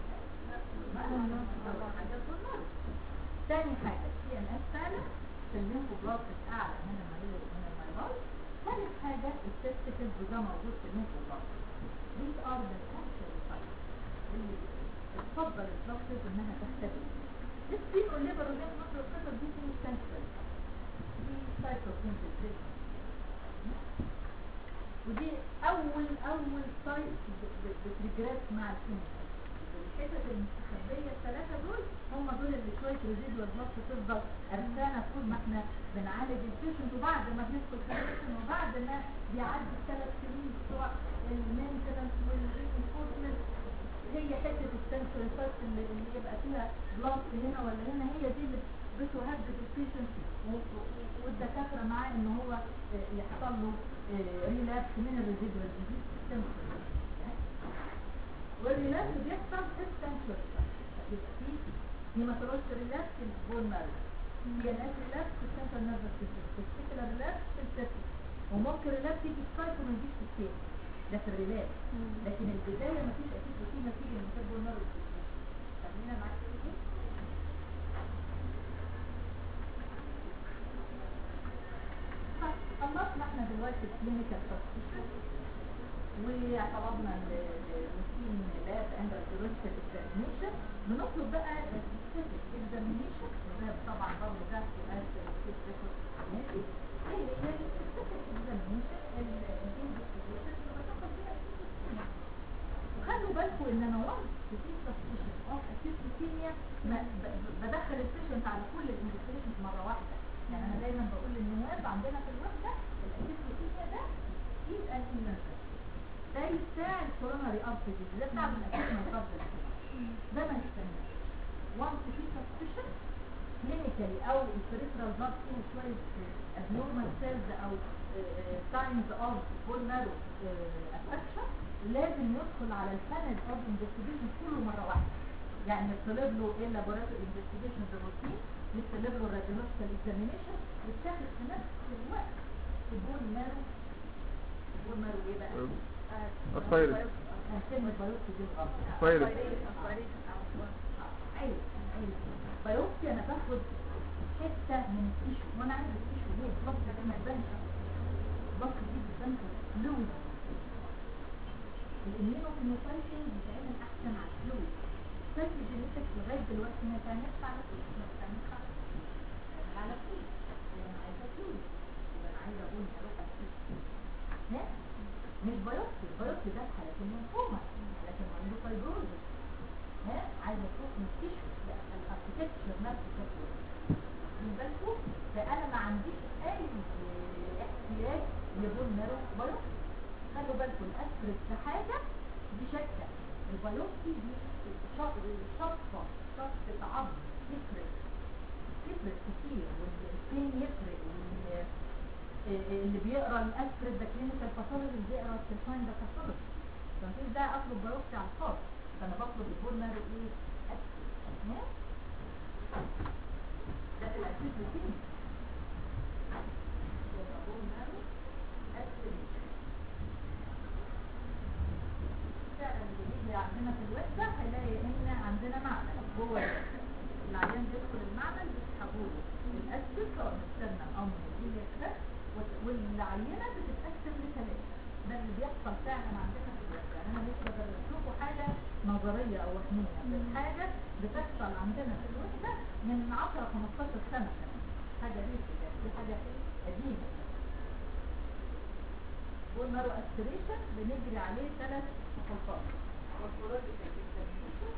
اول حاجه الضمار ثاني حاجه سي ان اس فعلا في الليمفوبلاست اعلى من المايلو من المايلوز ثالث حاجه التستيكلز وده موجود في الليمفوبلاست these are the central sites اللي تفضل البلاستر انها تختفي السين والليبر والليمف نوت والقصص دي في السنترال دي سايت اوف انفلتريشن ودي اول اول سايت بتريجريت مع الكيميكال الحتت المستخبيه الثلاثه دول هم دول اللي شويه ريزيدوال بلاست تفضل ارسانه طول ما احنا بنعالج البيشنت وبعد ما بندخل في الريشن وبعد ما بيعدي الثلاث سنين بتوع المينتنس والرينفورسمنت هي حته السنسور سايت اللي, اللي يبقى فيها بلاست هنا ولا هنا هي دي اللي بتهدد البيشنت والدكاتره معاه ان هو آه، يحصل له ريلابس من الريزيدوال ديزيز سنسور والريلابس بيحصل في السنسور يبقى في هيماتولوجيك ريلابس في البون مارو في ناس ريلابس في السنترال نيرفس سيستم تفتكر ريلابس في السيستم وممكن ريلابس يجي في سايت وما يجيش في التاني ده في الريلابس لكن البدايه ما فيش اكيد روتين نتيجه من غير بون مارو خلينا معاك ايه طيب، خلصنا احنا دلوقتي الكلينيكال تشخيص وطلبنا الروتين لاب اند راديولوجيكال اكزامينيشن بنطلب بقى سبيسيفيك اكزامينيشن وده طبعا برضه ده سؤال في الكيس ريكورد ماشي ايه هي السبيسيفيك اكزامينيشن الانفستيجيشن اللي بتاخد فيها الكيس وخلوا بالكم ان انا وانس في سسبشن اوف اكيوت لوكيميا بدخل البيشنت على كل الانفستيجيشنز مره واحده يعني انا دايما بقول للنواب عندنا في الوحده الاكيوت لوكيميا ده is an emergency ده يساعد كوروناري ارتري ده بتاع الاكيوت مايوكاردال ده ما يستناش وانس في سسبشن كلينيكالي او البريفرال بلاد فيه شويه abnormal cells او ساينز اوف بون مارو افكشن لازم يدخل على البانل اوف انفستيجيشن كله مره واحده يعني يطلب له ايه اللابوراتوري انفستيجيشن روتين يطلب له الراديولوجيكال اكزامينيشن يتاخد في نفس الوقت البون مارو البون مارو ايه بقى؟ أسبايرس. كلمة بايوبسي دي غلط أسبايرس. ايوه ايوه بايوبسي انا باخد حته من التيشو وانا عايز التيشو ليه بلوك ده ما يبانش بلوك دي بتبان فلويد الاميونوفينوتايبنج بيتعمل احسن على الفلويد سيلف جينيتكس لغايه دلوقتي ما بتعملش على فلويد ما بتعملش على فلويد بتعمل على فلويد يبقى انا عايزه فلويد يبقى انا عايزه اقول هروح ها مش بايوبسي البايوبسي ده في حالات الليمفوما لكن عنده فايبروزس ها عايزه اشوف من التيشو لا الاركتكتشر نفسه شكله بالنسبه لكم فانا ما عنديش اي احتياج لبون مارو بايوبسي خلوا بالكم الاسبرت في حاجه دي شكه البايوبسي دي شطفه شطفه عظم تفرق تفرق كتير والسين يفرق وال- اللي بيقرا الاسبرت ده كلينيكال باثولوجي اللي بيقرا السيرفاين ده باثولوجي فمفيش ده اطلب بايوبسي على الفاضي فانا بطلب البون مارو ايه اسبرت ها؟ ده في الاكيد روتين يبقى بون مارو اسبرت فعلا اللي بيجي عندنا في الوحدة هيلاقي ان عندنا معمل جوه الوحدة. العيان بيدخل المعمل بيسحبوه والعينه بتتقسم لثلاثه ده اللي بيحصل فعلا عندنا في الوقت يعني انا مش بدرس لكم حاجه نظريه او وهميه بس حاجه بتحصل عندنا في الوحده من 10 15 سنه كمان حاجه دي كده دي حاجه قديمه والمارو اسبريشن بنجري عليه ثلاث خطوات morphological examination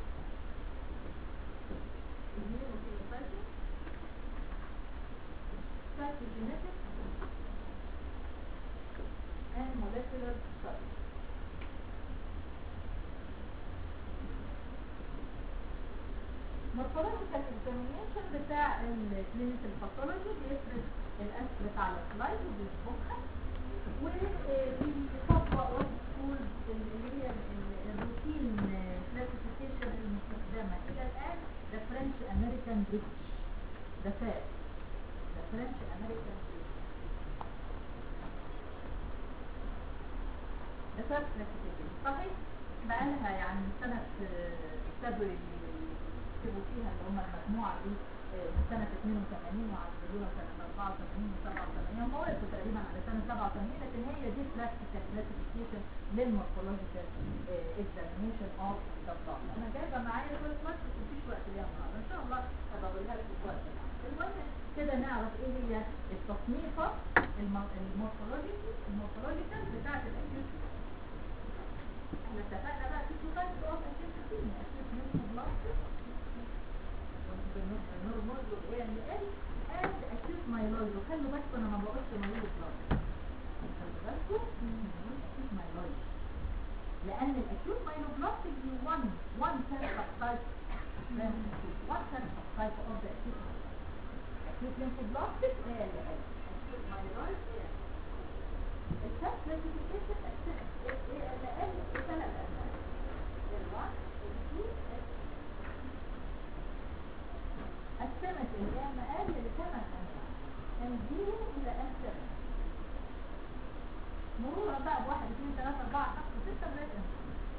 immunophenotyping cytogenetic and molecular studies morphological examination بتاع الكلينيكال باثولوجي بيفرد الاسبرت على سلايد وبيطبخها وبيطبق وات سكول اللي هي الروتين كلاسيفيكيشن المستخدمه الى الان ده فرنش امريكان بريتش ده فات ده فرنش امريكان بريتش ده فات كلاسيفيكيشن صحيح بقى لها يعني سنه ابتدوا يكتبوا فيها اللي هم المجموعه دي من سنة 82 وعدلوها سنة 84 و 87 هم وقفوا تقريبا على سنة 87 لكن هي دي براكتيكال كلاسيفيكيشن للمورفولوجيكال اكزامينيشن اوف ذا بلاد انا جايبه معايا شويه وقت بس مفيش وقت ليها النهارده ان شاء الله هبقى اقولها لكم في وقت المهم كده نعرف ايه هي التصنيفه المورفولوجيكال المورفولوجيكال بتاعت الاكيوت احنا اتفقنا بقى في تو تايبس اوف اكيوت اكيوت نيوروبلاستيك بالنورمال والان ال and acute myeloid وخلوا بالكم انا ما بقولش مايلويد بلاد خلوا بالكم acute myeloid لان الاكيوت مايلوبلاستيك دي one one cell subtype one cell subtype of the acute acute lymphoblastic ALL acute myeloid ALL السب classification ALL ثلاث انواع ال1 ال2 قسمت الام ال لثمان انواع من زيرو الى ام 7 مرورا بقى بواحد اثنين ثلاثة أربعة خمسة ستة لغاية ام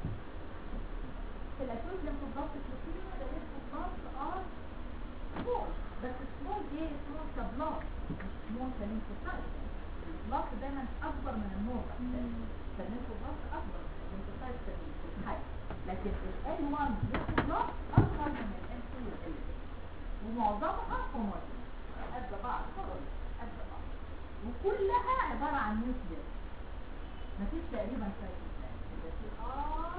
في الأكيوت ليمفوبلاستيك لوكيميا ده ليمفوبلاست ار سمول بس سمول دي سمول كبلاست مش سمول كليمفوسايت البلاست دايما أكبر من النورمال فالليمفوبلاست أكبر من الليمفوسايت كليمفوسايت لكن ال L1 ليمفوبلاست أصغر من ال L2 وال L2 ومعظمها هوموجين قد بعض خالص قد بعض وكلها عبارة عن نيوكليس مفيش تقريبا سايتوبلازم يبقى في ار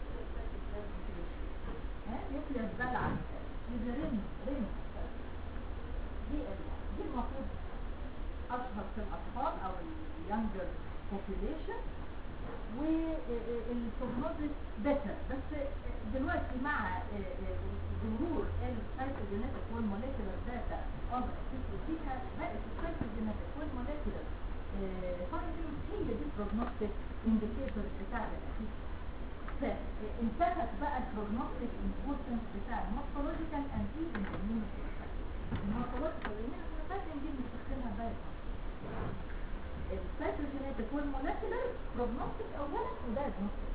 نيوكليس بلع يبقى ريم ريم دي ال دي المفروض اشهر في الاطفال او اليانجر population والبروجنوزيس بيتر بس دلوقتي مع ظهور السايتوجينيتك والموليكولار داتا اوف فيها بقت السايتوجينيتك والموليكولار فايندنجز هي دي البروجنوستيك انديكيتور بتاع الاكيد انتهت بقى البروجنوستيك امبورتنس بتاع المورفولوجيكال اند ايفن المورفولوجيكال المورفولوجيكال دي بنستخدمها بقى السايتوجينيتك والموليكولار بروجنوستيك اولا ودايجنوستيك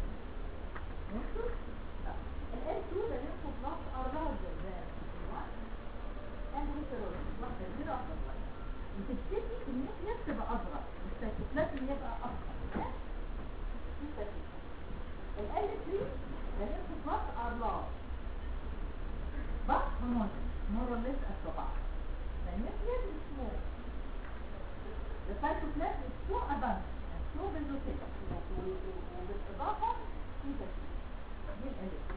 ال L2 ده lymphoblast are larger than L1 and heterologous واحدة كبيرة واحدة صغيرة بتبتدي النيوكليس تبقى أصغر والسيتوبلازم يبقى أصغر ال L3 ده lymphoblast are large but homogeneous more or less as بعض the nucleus is small the cytoplasm is so abundant and so mesocytic وبالإضافة في تشكيل دي ال L3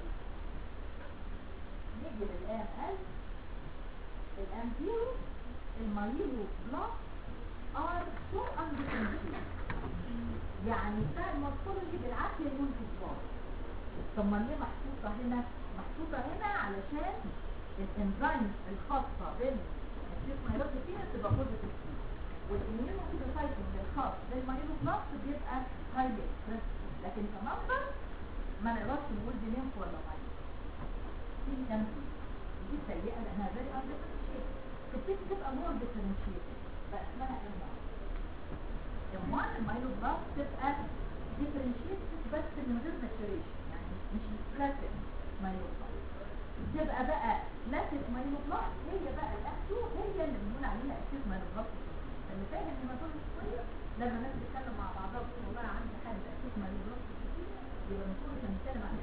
نيجي للآن ال الأنتيرو المايلو بلاك ار سو اندفرنشيت يعني بتاع المورفولوجي بالعافية يموت بلاك طب ما ليه محطوطة هنا محطوطة هنا علشان الانزيم الخاصة بين الشيخ مايلوبي فيها تبقى بوزيتيف فيه والاميونوفيتوسايتنج الخاص بالمايلو بلاك بيبقى هايلي اكسبريس لكن كنمبر ما نقدرش نقول دي لينف ولا مايلو دي جنبي دي سيئة لأنها very undifferentiated تبتدي تبقى more differentiated بقى اسمها M1 M1 المايلوبلاست تبقى differentiated بس من غير maturation يعني مش classic مايلوبلاست تبقى بقى classic مايلوبلاست هي بقى الأكتو هي اللي بنقول عليها acute مايلوبلاست اللي فاهم هيماتولوجي كويس لما الناس تتكلم مع بعضها وتقول والله عندي حاجه اشوف ما يبلغش يبقى المفروض احنا بنتكلم عن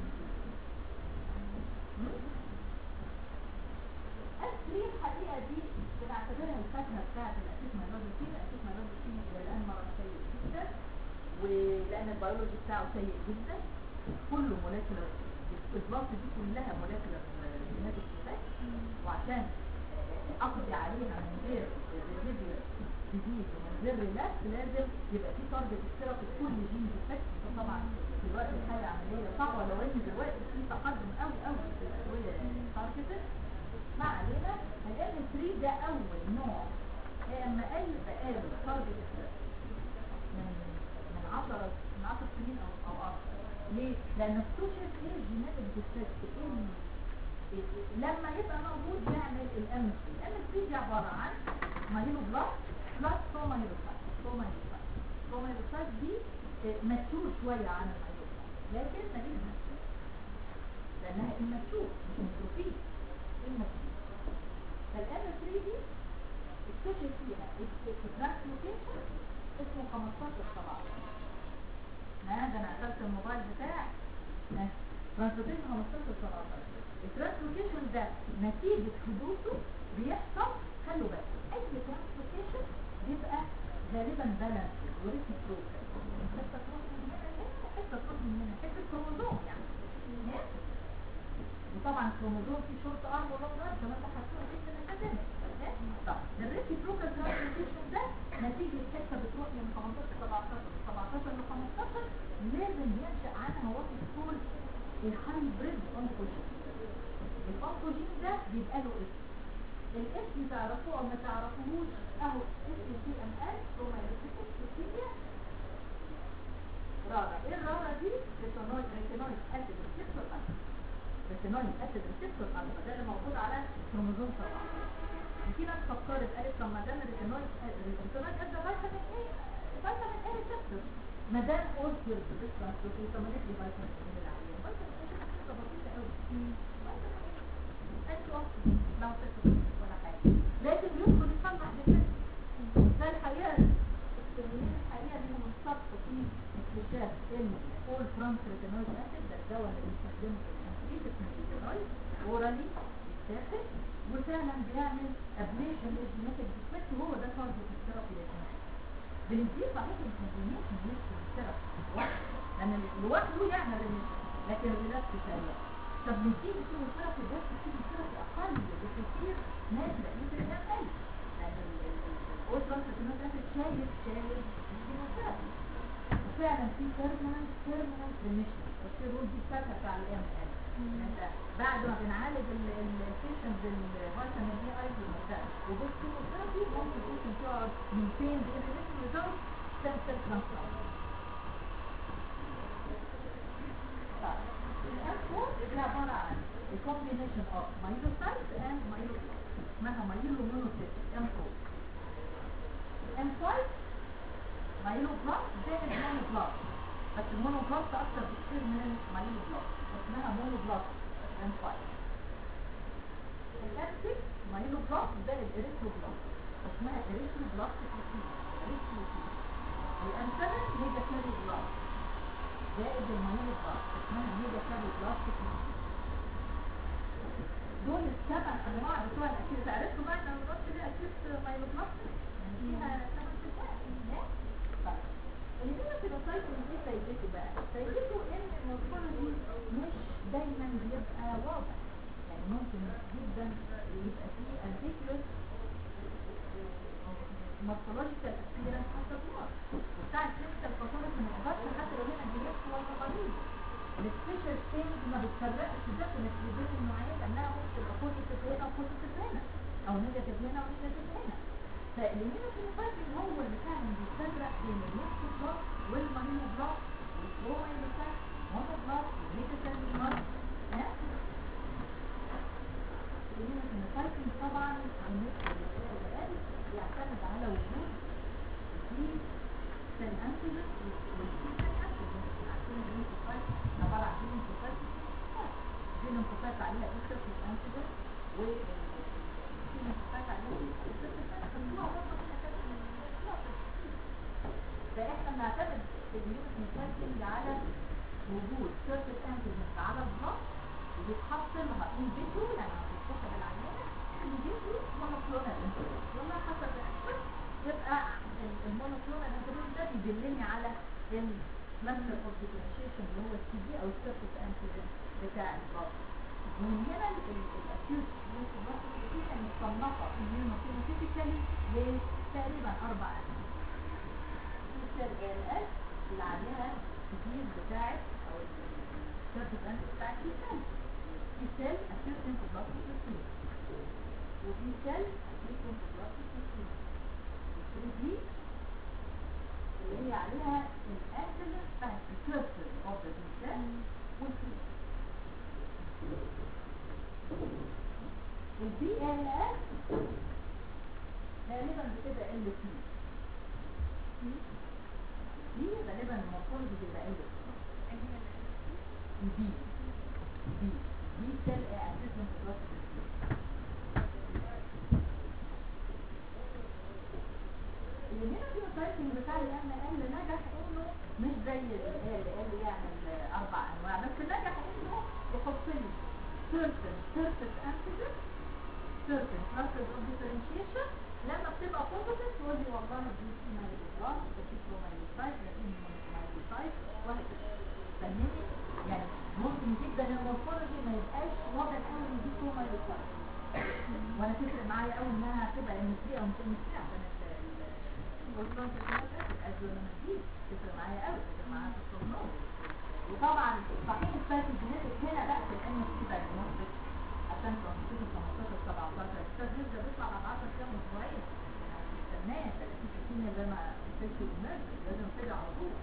أسري الحقيقة دي بنعتبرها الفاكهة بتاعت الأسيس ميلودي الأسيس ميلودي إلى الآن مرض سيء جدا ولأن البيولوجي بتاعه سيء جدا كله مولكيولر البلاط دي كلها مولكيولر جينيتك افكت وعشان اقضي عليها من غير ريزيديو جديد ومن غير ريلاكس لازم يبقى في تارجت اشتراك في كل جين ديفكت طبعا في الوقت الحالي عمليه صعبه لو ان دلوقتي في تقدم قوي قوي في الادويه تارجتد ما علينا الام 3 ده اول نوع اما اي بقاله تارجت اشتراك من من 10 من 10 سنين او او اكثر ليه؟ لان اكتشف ايه الجيناتيك ديفكت ايه لما يبقى موجود نعمل الام 3 الام 3 دي عباره عن مايلو بلاك بلس سوما هيلوسايت سوما هيلوسايت سوما هيلوسايت دي ماتور شويه عن المايلو بلاك لكن ماليش ماتور لانها اماتور مش متروفين اماتور فالام 3 دي اكتشف فيها الترانسلوكيشن اسمه 15 17 ها ده انا قفلت الموبايل بتاعي ترانسلوكيشن 15 17 الترانسلوكيشن ده نتيجة حدوثه بيحصل خلوا بالكم اي ترانسلوكيشن بيبقى غالبا بالانس وريسك بروكر حتى تروح من هنا لهنا حتى تروح من هنا حتى كروموزوم يعني ها؟ وطبعا الكروموزوم فيه شورت ارم ولونج ارم كمان ده هتكون في الاكاديمي طب الريسك بروكر ترانسلوكيشن ده نتيجة حتة بتروح من 15 17 17 ل 15 لازم ينشأ عنها وصف طول الهايبريد اونكوجين الاونكوجين ده بيبقى له اسم الاسم تعرفوه او ما تعرفوهوش اهو اسم سي ام اس رومانيتيك سيسيليا رارا ايه الرارا دي ريتينويد ريتينويد اسيد ريسبتور الفا ريتينويد اسيد ريسبتور الفا ده اللي موجود على كروموزوم 7 في ناس فكرت قالت طب ما دام الريتينويد الريتينويد ادى فيتامين ايه فيتامين ايه ريسبتور ما دام اوستر بالترانسلوكيشن طب ما ندي فيتامين ايه للعيان فيتامين ايه دي حاجه بسيطه قوي انتوا لو تكتبوا ولا حاجه لكن يدخل يصلح بالفكر ده الحقيقه التمرين الحقيقه دي منصف في اكتشاف ان اول فرانس ريتينويد اسيد ده الدواء اللي بنستخدمه في التنفيذ اسمه ريتينويد اورالي بيتاخد وفعلا بيعمل ابليشن للجينيتك ديفكت وهو ده تارجت الثيرابي للجينيتك بنزيد صحيح الكومبينيشن مش الثيرابي لان لوحده يعمل ريميشن لكن الريلاكس سريع طب نسيب الكيموثيرابي بس الكيموثيرابي اقل بكثير نادرة يمكن اقل لان الاوترانس الكيموثيرابي شايف شايف الكيموثيرابي وفعلا في بيرمننت بيرمننت ريميشن والسيرول دي الفاكهه بتاع الام ال انت بعد ما بنعالج البيشنت بالفيتامين اي اي والمساء وبالكيموثيرابي ممكن البيشنت يقعد من فين بين الريميشن ريزلت سيل سيل ترانسبلانت الأنفور دي عبارة عن a combination of myelocytes and myeloblasts اسمها مايلومونوسيت M4 M5 مايلوبلاست زائد مونوبلاست بس المونوبلاست أكتر بكتير من المايلوبلاست اسمها مونوبلاست M5 الM6 مايلوبلاست زائد إريثروبلاست اسمها إريثروبلاست إريثروبلاست الM7 ميجا كاريوبلاست زائد المايلوبلاست اسمها ميجا كاريوبلاست دول السبع انواع بتوع الاكيد تعرفوا بقى ان الربط دي اكيد مايلوبلاست يعني فيها سبع صفات طيب الهيموفيلوسايت دي فايدته بقى فايدته ان المورفولوجي مش دايما بيبقى واضح يعني ممكن جدا يبقى فيه ambiguous morphological appearance حسب النوع وبتاع الكلينيكال باثولوجي ما نقدرش حتى لو هنا جينات ولا قليل السبيشال ستينج ما بتفرقش ديفنتلي بين النوعين لانها ممكن تبقى بوزيتيف هنا وبوزيتيف هنا او نيجاتيف هنا ونيجاتيف هنا فالمينوفينوتايبنج هو اللي فعلا بيفرق بين الميكس بلوك والمارينو بلوك والبرومايلوسايت مونو بلوك والميكاسيل بلوك ها المينوفينوتايبنج طبعا بالنسبه للسؤال يعتمد على وجود في سيل انتيجين والسيل انتيجين عارفين الليمفوسايت عباره عن ليمفوسايت في ليمفوسايت عليها اكتر انتيجين و في ليمفوسايت عليها فاحنا بنعتمد اليونت سايكلينج على وجود سيرفيس انتيجنز على الضغط وبيتحط لها ان فيترو يعني هتتاخد العينه ان فيترو مونوكلونال انتيجن والله حسب الاسباب يبقى المونوكلونال انتيجن ده بيدلني على الماستر اوف ديفرنشيشن اللي هو السي دي او السيرفيس انتيجن بتاع الضغط ومن هنا الاكيوت مونوكلونال مصنفه immunophenotypically لتقريبا اربع انواع في ال اس اللي عليها كتير بتاعت او السيرفيس انت بتاعت في سيل في سيل اكيوت انتبلاستيك سيستم وفي سيل اكيوت انتبلاستيك سيستم الثري دي اللي هي عليها الانتيجن بتاعت السيرفيس اوف ذا بي سيل والفري البي ال اس غالبا بتبقى ال بي دي غالبا المفروض بتبقى ال دي دي دي سيل اسسمنت بروسيس الهيموجلوبين بتاع الام ال نجح انه مش زي ال ال يعمل اربع انواع بس نجح انه يحط لي سيرفن سيرفس انتيجن سيرفن ماسل اوف ديفرنشيشن لما بتبقى بوزيتيف تقول لي والله دي في مايلوبلاس ده في برومايلوسايت ده في مايلوسايت وهكذا فاهمني يعني ممكن جدا المورفولوجي ما يبقاش واضح قوي ان دي برومايلوسايت وانا تفرق معايا قوي انها تبقى ام 3 او مش ام 3 عشان البروتون دي تفرق معايا قوي تفرق معايا في البروتون وطبعا صحيح السايت الجينيتك هنا بقى في الام 3 دايجنوستيك عشان ترانسفيشن 15 17 الاستاذ ده بيطلع بعد 10 ايام اسبوعين استناه 30 60 اللي ما فيش النرد لازم كده على طول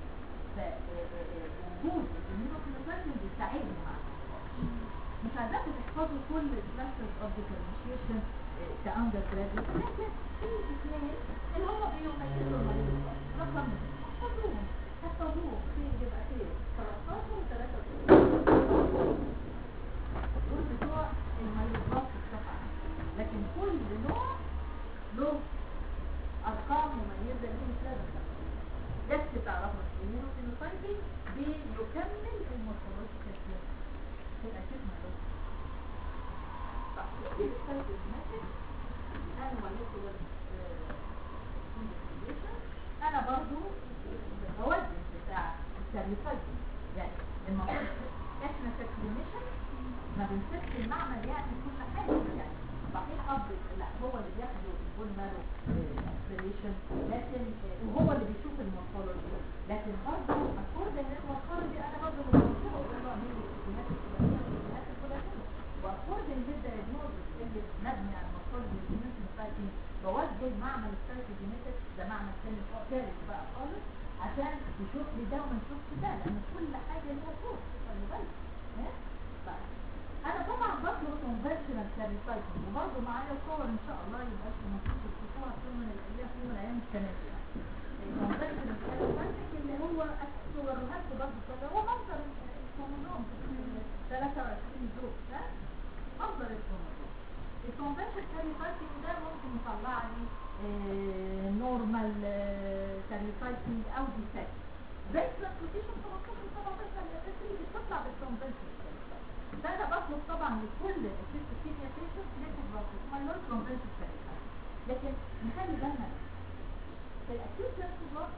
فوجود الاميونوكلوبين بيساعدني مع مش عايزاكم تحفظوا كل الكلاسز اوف ديفرنشيشن كاندر جراديويت لكن في اثنين اللي هم بيميزوا المريض رقم احفظوهم احفظوهم في يبقى في 13 و 3 دول بتوع الميوبلاست الصفحة لكن كل نوع له أرقام مميزة ليه مش لازم بس تعرفوا الإيمينوفينوتايبي بيكمل المورفولوجيكال كيس في الأكيد مالوش طب في السايتوجينيتك أنا مولكولر انفستيجيشن أنا برضو بوزن بتاع السيرفيسايتي يعني المفروض احنا ككلينيشن ما بنسيبش المعمل يعني كل حاجة يعني صحيح اب لا هو اللي بياخده البون مارو اسبريشن لكن وهو اللي بيشوف المورفولوجي لكن برضه اكورد ان المورفولوجي انا برضه متوقعه اقول له اعمل لي الجينات الفلانيه والجينات الفلانيه واكورد ان الدايجنوز اللي مبني على المورفولوجي والجينات سايكين بوجه معمل السايكوجينيتكس ده معمل ثاني ثالث بقى خالص عشان يشوف لي ده وما يشوفش ده لان كل حاجه ليها صوت خلي بالك ها؟ طيب انا طبعا بطلب كونفشنال سيرفيسايتنج وبرضه معايا صور ان شاء الله يبقى المفروض تشوفوها في يوم من الايام في يوم من الايام السنه دي الكونفشنال سيرفيسايتنج اللي هو صورها لكم برضه كده هو منظر الكروموزوم 23 زوج ها منظر الكروموزوم الكونفشنال سيرفيسايتنج ده ممكن يطلع لي نورمال سيرفيسايتنج او ديفكت زي ترانسبوتيشن 15 17 بتطلع بالكونفشنال فانا بطلب طبعا لكل الست كيميا بيشنت ليكويد بلاد ما لون كونفنشن سيريكال لكن نخلي بالنا في الاكيوت ليكويد بلاد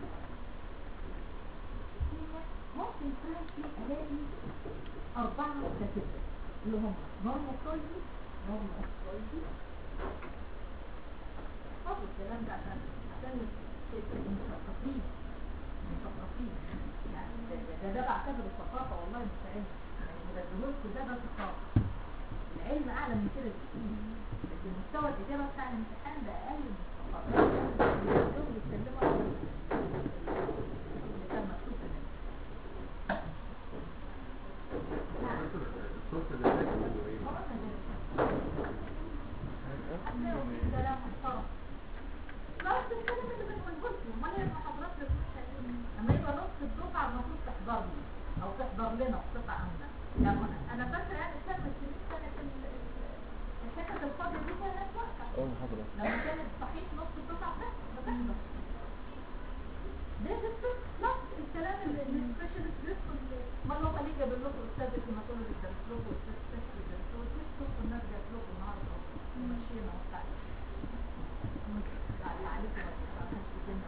ممكن يكون في الاقي اربعه كاتيجوري اللي هم نورموكرويدي نورموكرويدي حفظ الكلام ده عشان عشان المثقفين المثقفين يعني ده ده بعتبره ثقافه والله مش علم بدهولكوا ده ده ثقافة العلم أعلى من كده بكتير لكن مستوى الإجابة بتاع الامتحان ده أقل من الثقافة يقدروا يتكلموا عن اللي كان مكتوب في الصوت اللي بيجي منه ايه؟ هتلاقوا في كلام محترم نفس الكلام اللي بنقوله لكم امال هي المحاضرات اللي بنقولها اما يبقى نص الدفعه المفروض تحضرني او تحضر لنا بصفه عامه يعني انا فاكره يعني سنه السنين كانت الحته الفاضيه دي كانت واقفه اول محاضرة لما كانت صحيح نص الدفعه بتحضر بتحضر السبيشالست بيدخل ما لو خليه جاب لكم استاذ الهيماتولوجي درس لكم استاذ سكري درس لكم تشوفوا الناس جات لكم النهارده ومشينا وبتاع اللي عليكم ما تفهموش الدنيا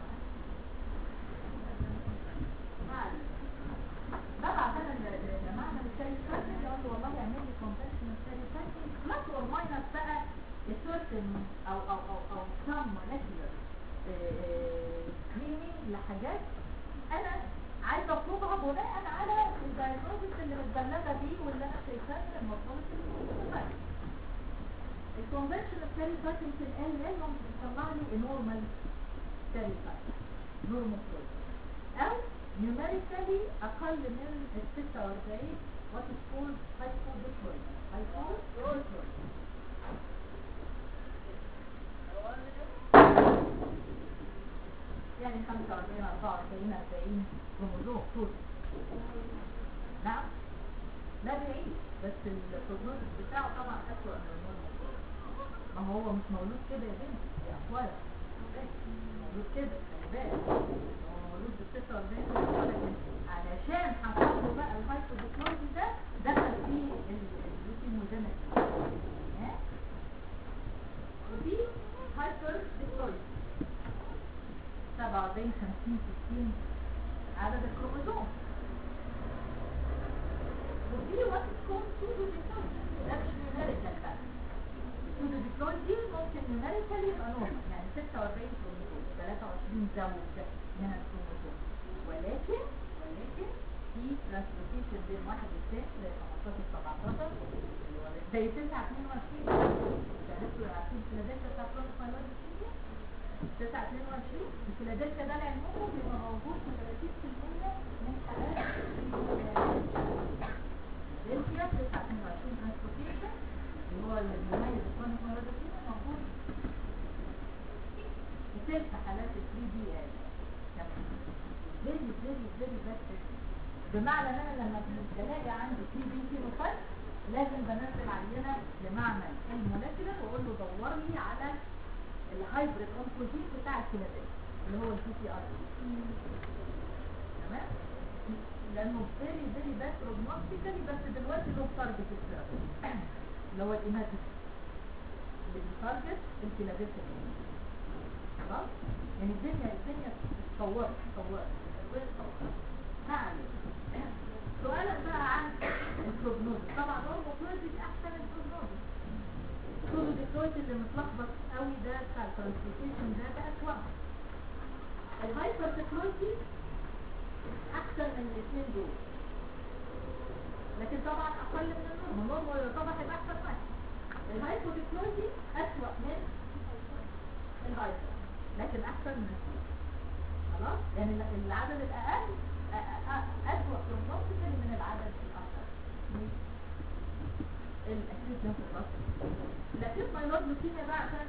معلش بقى عشان الجماعه من الثالث سايكل يقول له والله اعمل لي كونفنشنال ثالث سايكل بلس اور ماينس بقى certain او او او او some molecular سكريننج لحاجات انا عايزه اطلبها بناء على الدايجنوستس اللي متبلغه بيه واللي انا شايفاه من المفروض الكونفنشن الثاني سايكل في ال ال ممكن تطلع لي نورمال ثاني سايكل نورمال او numerically اقل من ال 46 what is called hypodiploid hypodiploid يعني 45 44 40 كروموزوم طول نعم لا بعيد بس البروجنوز بتاعه طبعا اسوء من النورمال ما هو هو مش مولود كده يا بنتي يا اخويا مولود كده خلي بالك هو مولود ب 46 علشان حصل له بقى الهايبوديكلوز ده دخل فيه اللوتيموجينيك ها ودي هايبر ديكلوز 47 50 60 عدد الكروموزوم ودي وقت تكون سودو ديكلوز ده مش نيوميريكال بقى السودو ديكلوز دي ممكن نيوميريكال يبقى نورمال يعني 46 كروموزوم 23 زوج من الكروموزوم ولكن ولكن في ترانسلوكيشن بين واحد والثاني زي 15 17 اللي هو زي 9 22 عرفتوا عارفين فيلادلفيا بتاع كروموس مايلويد 9 22 الفيلادلفيا ده لعلمكم بيبقى موجود في 30% من حالات فيلادلفيا 9 22 ترانسبورتيشن اللي هو اللي بيميز الكروموس مايلويد موجود في تلت حالات ال 3 دي ال كمان فيري فيري فيري بس بمعنى ان انا لما بلاقي عندي 3 دي فينوتايب لازم بنزل عينه لمعمل المولكيولر واقول له دور لي على الهايبريد اونكوجين بتاع الفيلادلفيا اللي هو البي سي ار تمام لانه فيري فيري باد بروجنوستيكالي بس دلوقتي له تارجت اللي هو الايماتيك اللي بيتارجت الفيلادلفيا خلاص يعني الدنيا الدنيا اتطورت اتطورت معلش سؤالك بقى عن البروجنوز طبعا هو البروجنوز احسن البروجنوز كل الدكتورات اللي متلخبط قوي ده بتاع الترانسبورتيشن ده ده اسوأ الهايبر تكنولوجي احسن من الاثنين دول لكن طبعا اقل من النورمال النورمال طبعا هيبقى احسن واحد الهايبر تكنولوجي اسوأ من الهايبر لكن احسن من الاثنين خلاص يعني العدد الاقل اسوأ بروجنوستيكالي من العدد الاكثر الاكيد ده في الرأس الاكيد مايلود لوكيميا بقى عشان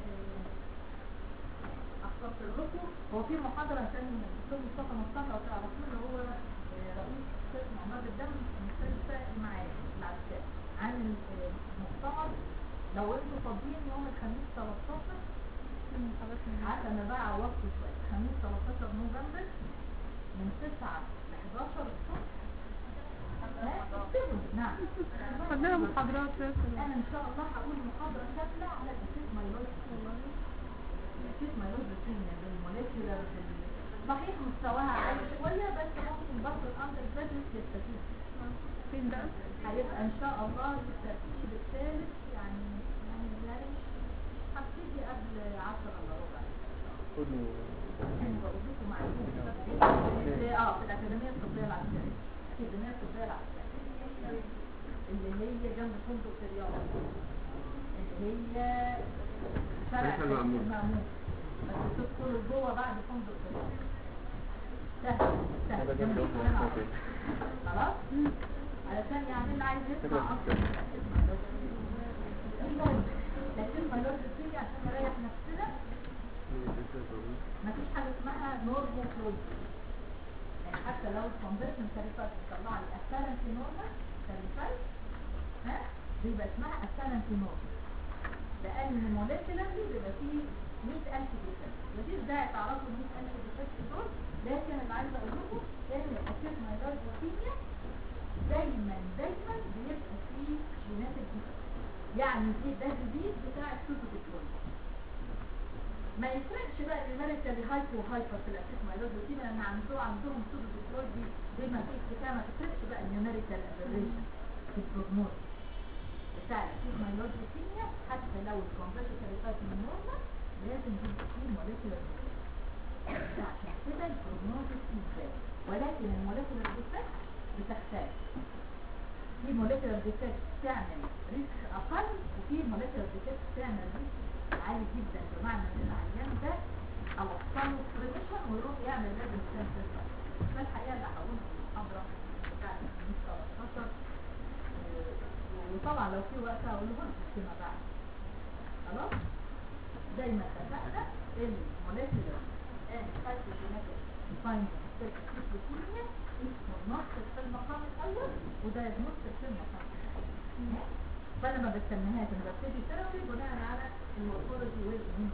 اختصر لكم هو في محاضرة عشان الدكتور مصطفى مصطفى لو تعرفوه اللي هو رئيس قسم امراض الدم المستشفى معايا العسكري عن المؤتمر لو انتوا فاضيين يوم الخميس 13 عشان انا بقى عوضته شويه الخميس 13 نوفمبر من 9 ل 11 الصبح نعم عندنا محاضرات بس انا ان شاء الله هقول محاضرة كاملة على الاسيد مايلوز الاسيد مايلوز الكيمياء بالموليكيولر بال صحيح مستواها عالي شوية بس ممكن برضه الاندر جراديوت يستفيد فين بقى؟ هيبقى ان شاء الله الترتيب الثالث يعني يعني يعني مش مش هبتدي قبل 10 الا ربع كله يعني بقول لكم معلومة اه في الاكاديمية الطبية العسكرية الأكاديمية الطبية العسكرية اللي هي جنب فندق في الرياض اللي هي شارع شارع المعمور. المعمور بس تدخلوا جوه بعد فندق في الرياض سهل هذا سهل جنب جنبيكم الأوضة هنا على الصوتية. طول. خلاص علشان يعني اللي عايز يسمع فكرة اصلا يسمع بس المهم لكن ما لازم تيجي عشان نريح نفسنا مفيش حاجه اسمها نورمو فلويد يعني حتى لو الكونفرشن سيريفايت بتطلع لي اسالنتي نورمال سيريفايت ها بيبقى اسمها اسالنتي نورمال لان موليكولارلي بيبقى فيه 100000 ديفكت مفيش داعي تعرفوا ال 100000 ديفكت دول لكن اللي عايزه اقول لكم ان الاسيد مايلويد لوكيميا دايما دايما بيبقى فيه جيناتيك ديفكت يعني في ده الجديد بتاع السوتوبيكلويد ما يفرقش بقى النيوميريكال هايبو هايبر في الاسيد مايلويد لوكيميا لان عندهم عندهم سوتوبيكلويد دي دي ما فيش بتاع ما تفرقش بقى النيوميريكال ابريشن في البروجنوز بتاع الاسيد مايلويد لوكيميا حتى لو الكونفرتيكال تايب من نورمال لازم يبقى فيه موليكولار عشان كده البروجنوزيس ازاي ولكن الموليكولار ديفكت بتختلف في موليكولار ديفكت تعمل ريسك اقل وفي موليكولار ديفكت تعمل ريسك عالي جدا بمعنى ان العيان ده اوصله بريميشن ويروح يعمل لازم سنتر فالحقيقه اللي هقولها في المحاضره بتاعت 2013 وطبعا لو في وقت هقوله لكم فيما بعد خلاص زي ما اتفقنا الموليكولار and cytogenetic finding في الكيمياء اسمه نصف في المقام الاول وده نصف في المقام الثاني فانا ما بسميهاش انا ببتدي ثيرابي بناء على المورفولوجي والامين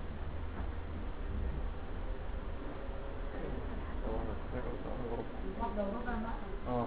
واحده وربع مثلا اه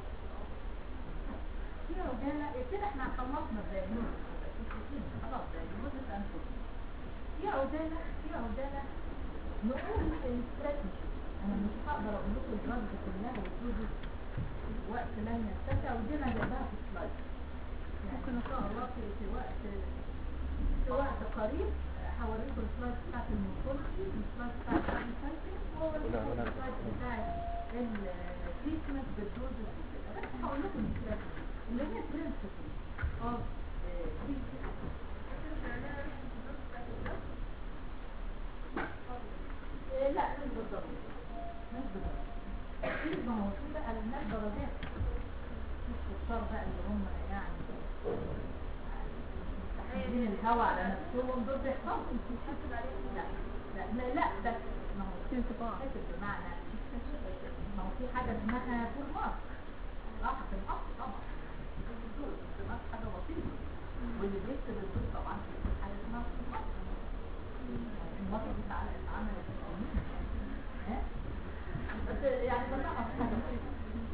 في عجاله كده احنا خلصنا الدايجنوز خلاص دايجنوز انفوس في عجاله في عجاله نقول الاستراتيجي انا مش هقدر اقول لكم الدرجه كلها وتوجد وقت لن يتسع ودي انا جايبها في سلايد ممكن ان شاء الله في في وقت في وقت قريب هوريكم السلايد بتاعت المورفولوجي والسلايد بتاعت السايكل والسلايد بتاعت التريتمنت بالدوزز وكده بس هقول لكم الاستراتيجي اللي هي برنسبل اوف لا مش بالضبط مش بالضبط في ما هو في بقى الناس درجات مش كتار بقى اللي هم يعني مستحملين الهوا على نفسهم دول بيحفظوا لا لا لا لا بس ما هو في انطباع حسب بمعنى ما هو في حاجة اسمها فول مارك راحة الأصل طبعا الدول فول مارك حاجة بسيطة واللي بيكتب الدول طبعا بيكتب حاجة اسمها فول مارك المصر دي اتعمل- اتعملت في القانون. ها؟ بس يعني بنقص حاجة بسيطة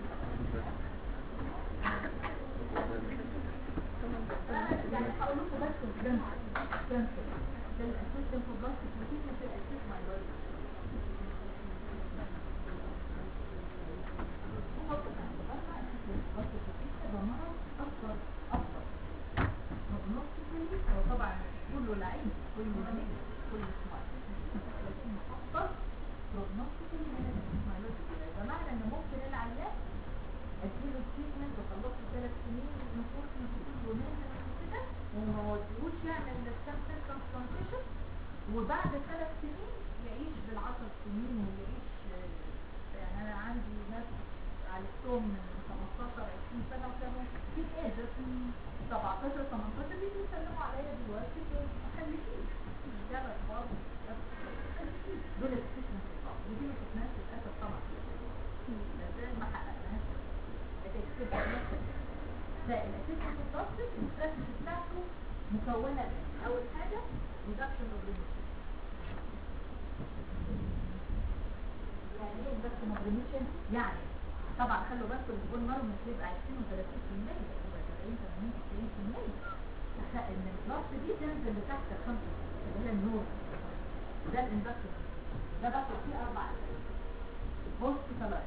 يعني هقول لكم بس البرنسبل البرنسبل ده الاسيستنت في بلاستيك وكيف في الاسيست مايلويد طبعا كله لعيب كله مليء كله سمارت لكن افضل بروجنوستيكالي من الاسماعيلوجي ده معنى ان ممكن العيان اديله تريتمنت وخلصت ثلاث سنين نفوس نفوس ونازل كده وما وديهوش يعمل الستام سيل ترانسبلانتيشن وبعد ثلاث سنين يعيش بالعشر سنين ويعيش آه، يعني انا عندي ناس عالجتهم من 15 20 سنه وكانوا في ايجر 17 18 بيجوا يسلموا عليا دلوقتي مخلفين ثلاث بار دول التريتمنت ودي ما شفناهاش للاسف طبعا ازاي ما حققناهاش فالاسيستنت بروسيس الاستراتيجي بتاعته مكونه من اول حاجه ريدكشن اوف ريميشن يعني ايه ريدكشن اوف ريميشن يعني طبعا خلوا بالكم البول مارو مش هيبقى 20 و30% يبقى 70 80 90% ان البلس دي تنزل لتحت ال 5 اللي هي النور ده الاندكشن ده باخد فيه اربع اسابيع هوسبيتالايز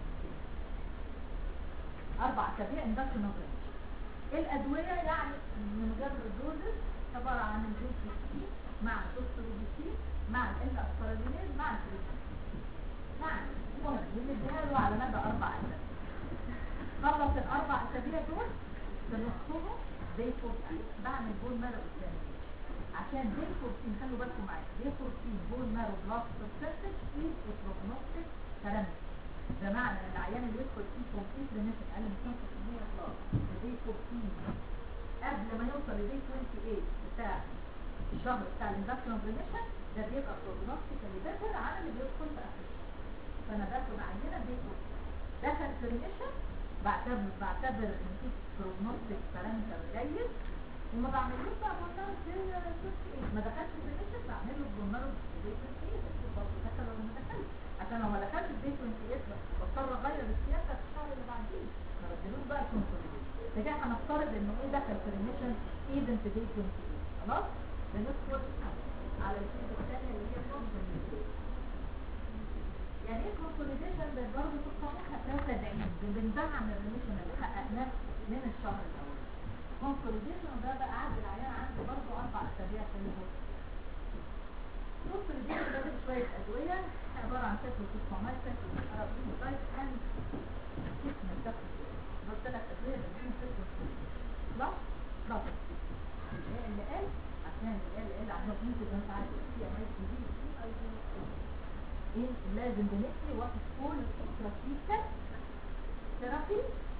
اربع اسابيع اندكشن اوف الادويه يعني من غير الدوزز عباره عن الجوزيستين مع الدوستروبيسين مع ال اسبرالينيز مع التريتمنت يعني المهم بنديها له على مدى اربع اسابيع خلص الاربع اسابيع دول بنصهم دي 14 بعمل بول مارو اكزامينيشن عشان دي 14 خلوا بالكم معايا دي 14 بول مارو بلاس برسنتج از بروجنوستيك بارامتر بمعنى ان العيان اللي يدخل فيه كومبليت ريميشن اقل من 5% خلاص دي 14 قبل ما يوصل لدي 28 بتاع الشهر بتاع الاندكشن اوف ريميشن ده بيبقى بروجنوستيك اللي بيدخل عن اللي بيدخل في اخر الشهر فانا باخد عندنا دي 14 دخل في ريميشن بعتبر بعتبر ان في بروجنوستيك بارامتر جيد وما بعملوش بقى بولنار ايه ما دخلش في الريميشن بعمل له بولنار ديفرنت ايه بس برضه دخل ولا ما دخلش عشان لو ما دخلش الديفرنت ايه بضطر اغير السياسه في الشهر اللي بعديه ما بدلوش بقى الكونسوليديشن فكده هنفترض انه ايه دخل في الريميشن ايفنت ديفرنت ايه خلاص بندخل على الفيز الثانيه اللي هي الكونسوليديشن يعني ايه كونسوليديشن ده برضه في القانون هتلاقي تدعيم بندعم الريميشن اللي حققناه من الشهر الاول كونسوليديشن ده بقى عند العيان عندي برضه اربع اسابيع في الهوت كونسوليديشن ده شويه ادويه عباره عن سيكلوسيستومايسيس ارابينوتايد اند اسم الدكتور قلت لك ادويه بتكون سيكلوسيستومايسيس لا لا اللي قال عشان اللي قال قال عشان ممكن انت عارف في ام اس دي في اي دي ايه لازم بنحكي وقت كل انتراسيكال ثيرابي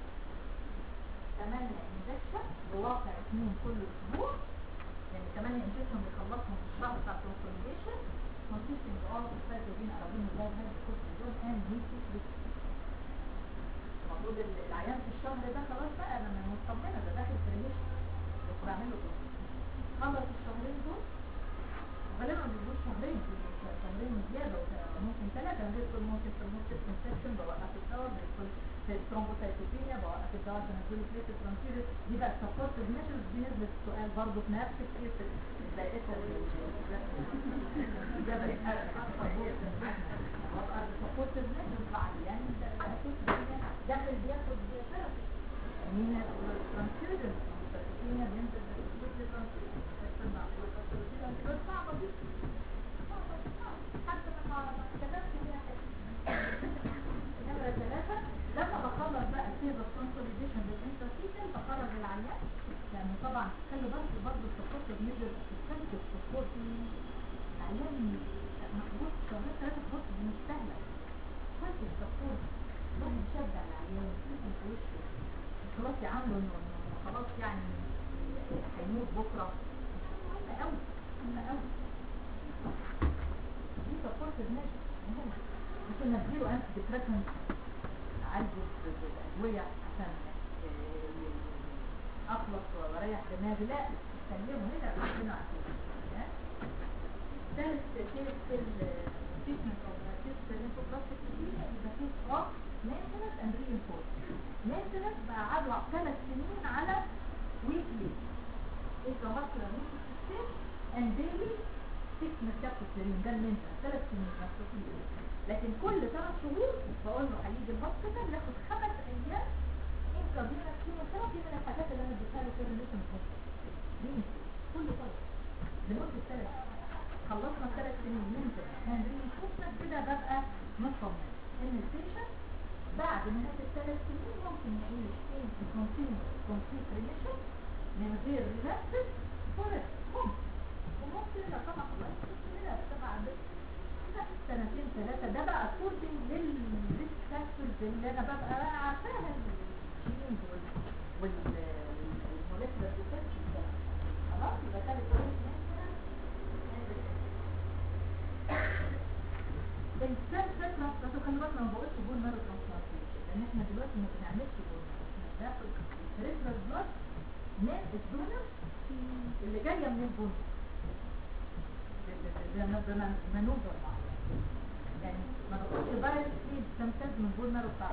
8 انجكشن بواقع اثنين كل اسبوع يعني 8 انجكشن بيخلصهم في الشهر بتاع الكونسوليديشن consisting of cytokine arabin blood health cortisol and meat المفروض ال- العيان في الشهر ده خلاص بقى انا مطمنه ده داخل في ريميشن بس بعمل له كده خلص الشهرين دول غالبا ما بيبقوش شهرين بيبقوا شهرين زياده وت- ممكن ثلاثه من غير كل ممكن في الموت انفكشن بوقف الدواء بيدخل في الثرومبوسايتوبينيا بوقف الدواء عشان اديله بليت ترانسفيرس دي بقى سبورت ميجرز دي نزلت السؤال برضه في نفس الكيس دايرتها سبورت ميجرز بعد يعني داخل بياخد ثيرابي مين الترانسفيرس الثرومبوسايتوبينيا بينزل بالبليت ترانسفيرس صعبه دي صعبه صعبه حتى ما ما كتبتش فيها حاجه نمرة ثلاثة لما بخلص بقى الفيز اوف كونسوليديشن بالانترسيكل بخرج العيان لأنه طبعا خلي بالك برضه السبورت بنزل السلك السبورت العيان محبوس شهرين ثلاثة سبورت مش سهلة سلك السبورت الواحد يشجع العيان يمكن في وشه خلاص يعامله انه إنه خلاص يعني هيموت بكرة مهمة قوي مهمة قوي دي سبورت بنزل مهم ممكن نديله انتي ديبريسنت اعالجه بالادويه عشان آه، اخلص واريح دماغي لا استنيه هنا ربنا عارفين ثالث كيس في التريتمنت اوف كيس الليمفوبلاستيك يبقى كيس اوف مينتنس اند رينفورس مينتنس بقعدوا ثلاث سنين على ويكلي انترافاسكولار ليمفوسيستم اند ديلي 6 ميثاكسيلين ده المينتنس ثلاث سنين مكتوبين لكن كل ثلاث شهور بقول له هيجي الهوسبيتال ياخد خمس ايام انترافينوس كيموثيرابي من الحاجات اللي انا اديتها له في الريليشن دي كل فتره لمده ثلاث خلصنا ثلاث سنين ينزل هنري كده كده ببقى مطمن ان البيشنت بعد نهايه الثلاث سنين ممكن يعيش في كونتينيوس كومبليت ريميشن من غير ريلابسز فورست ممكن وممكن لا طبعا الله يستر طبعا سنتين ثلاثة ده بقى اكوردنج للريسك فاكتورز اللي انا ببقى بقى عارفاها الجينز وال والموليكولر ديتكشن ده خلاص يبقى ثالث كويس الثالث فكرة بس خلي بالك انا ما بقولش بول مارو ترانسبلانتيشن لان احنا دلوقتي ما بنعملش بول مارو احنا بناخد الريفرال بلاد من الدونر اللي جاية من البول ده منوفر معين يعني ما باخدش دايركت فيد سمسات من بول مارو بتاع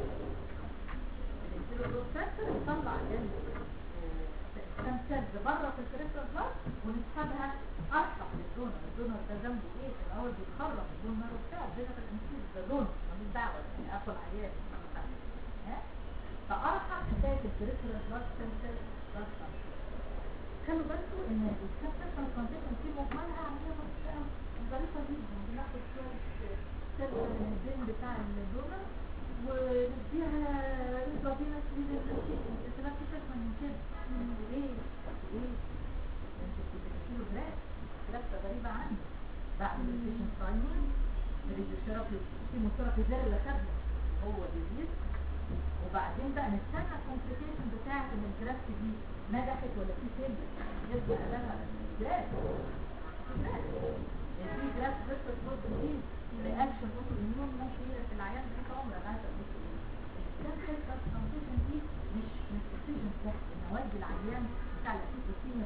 الانتيرو فاكتور يطلع السمسات بره في الكريستال بلاد ونسحبها ارفع للدونر الدونر ده ذنبه ايه في الاول بيتخرج البول مارو بتاعه بينا في الانتيرو ده دونر ماليش دعوه يعني اخد عيان ها فارحم حكايه الكريستال بلاد سمسات بلاد خلوا بالكم ان الكابتن ترانسبلانتيشن في مجملها عمليه بسيطه قوي ظريفه جدا بناخد شويه سيل من البين بتاع الدونر ونديها انترافينوس للانترافينوس تكتشف من كده ليه؟ ليه؟ انت بتديله جراف جراف غريبه عني بعد البيشنت تايمينج الريديوثيرابي الكيموثيرابي غير اللي خدنا هو ديزيز وبعدين بقى نستنى الكومبليكيشن بتاعت ان الجرافت دي نجحت ولا في فيلم يبقى لها جراف جراف يعني في جراف بس تفوت دي رياكشن اوتو اميون ممكن في العيان دي عمر لغايه الاوتو الكانسر ترانسبلانتيشن دي مش مش ديسيجن سهل ان اودي العيان بتاع الاكيد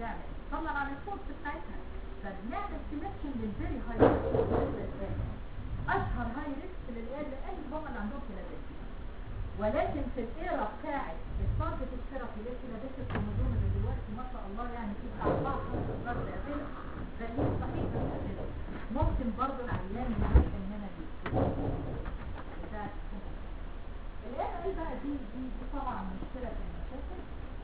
يعمل طبعا عن الكورس بتاعتنا فبنعمل سيلكشن للفيري هاي اشهر هاي ريسك للان لان هم اللي عندهم فيلادلفيا ولكن في الايرا بتاعت التارجت الثيرابي للفيلادلفيا الكروموزوم اللي دلوقتي ما شاء الله يعني في بتاع 4 5 ضرب قابله غاليين صحيح بس قابله ممكن برضه العيان يعيش من هنا دي بتاعت الان ايه بقى دي دي دي طبعا مشكله في المشاكل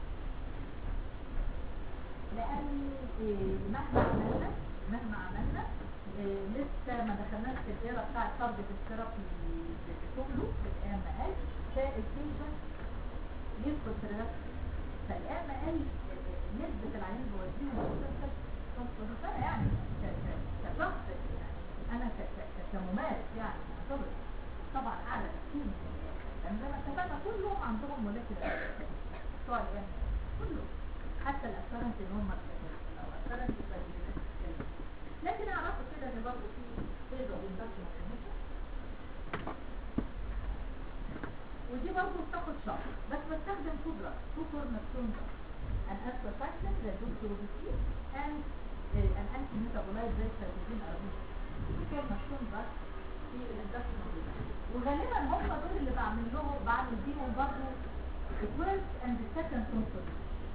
لان إيه، مهما عملنا مهما عملنا إيه، لسه ما دخلناش في الايرا بتاع التارجت الثيرابي كله في الان ما قال فالبيشنت يدخل في الريلاكس فالان ما قال نسبة العيان بوزنهم المسلسل فانا يعني ك- ك- كشخص يعني انا ك- ك- ك- كممارس يعني اعتبر طبعا اعلى بكتير من الناس. لان زي ما اتفقنا كلهم عندهم مولكيولر بتوع الان كلهم حتى الاسفرنت اللي هم او اسفرنت لكن اعرفوا كده ان برضه في فيز اوف اندكشن ودي برضه بتاخد شهر بس بستخدم قدرة سوبر نفسون ان استاكسن للدكتور بيسي and an anti metabolite زي السيتوزين ارابيس سوبر نفسون بس في الاندكشن وغالبا هم دول اللي بعمل لهم بعمل بيهم برضه the first and the second consultation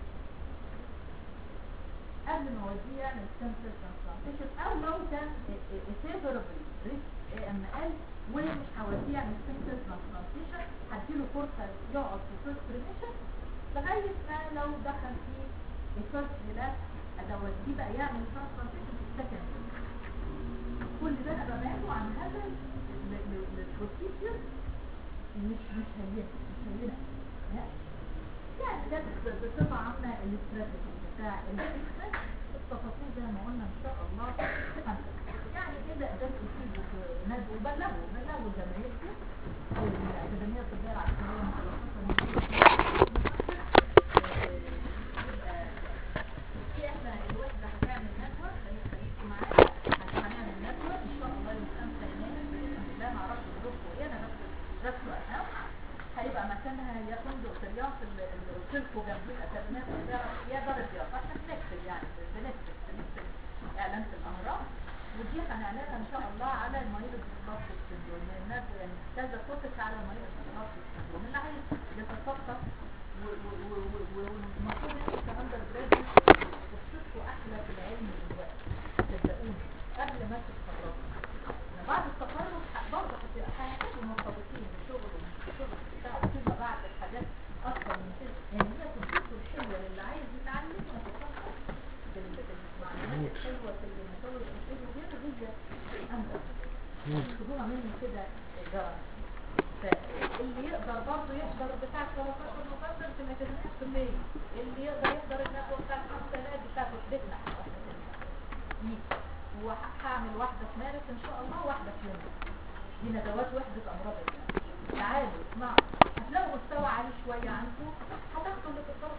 قبل ما اوديه يعمل stem cell transplantation او لو كان favorable risk AML ومش هوديه يعمل stem cell transplantation هديله فرصة يقعد في first remission لغاية ما لو دخل في الفيرست relapse هوديه بقى يعمل transplantation في السكند كل ده انا ببعده عن هذا البروسيجر مش مش هينة مش هينة لا. يعني ده بصفة عامة الاستراتيجي بتاع الفكرة التفاصيل زي ما قلنا ان شاء الله هنشوف. يعني اذا قدرت تسيبوا في ند وبلغوا بلغوا زمايلكم الأكاديمية الطبية العسكرية مخلصة من في احنا الوحدة هتعمل ندوة خليكم معانا هنعمل ندوة ان شاء الله يوم 5 يناير بإذن الله معرفش ظروفه ايه انا بس رسمه اهم هيبقى مكانها يا فندق سرياط اللي اللي قلت لكم جنبيه الأكاديمية الطبية يا دار الرياض عشان نكتب يعني بنكتب بنكتب اعلان في الاهرام ودي هنعلنها ان شاء الله على المريض الديسبلاستيك سندروم الناس يعني كذا توبك على المريض الديسبلاستيك سندروم اللي عايز يتثقف والمفروض انتوا كاندر جراديويت فرصتكم احلى في العلم دلوقتي صدقوني قبل ما تتخرجوا إن بعد التخرج ه- برضه هت- هيحتاجوا مرتبطين بشغل ومش بشغل بتاع فيما بعد الحاجات اكتر من كده يعني هي فرصته الحلوه للي عايز يتعلم يتثقف بال- بالمعلومات الحلوه في المساوئ الحلوه غير هي الأندر خدوها مني كده جرى فاللي يقدر برضه يحضر بتاع 13 نوفمبر في الأكاديمية الطبية اللي يقدر يحضر الندوة بتاع الخمسة نادي بتاعت وحدتنا يجي وهعمل واحدة في مارس إن شاء الله واحدة في يونيو دي ندوات وحدة أمراض القلب تعالوا اسمعوا هتلاقوا مستوى عالي شوية عنكم هتاخدوا اللي تقدروا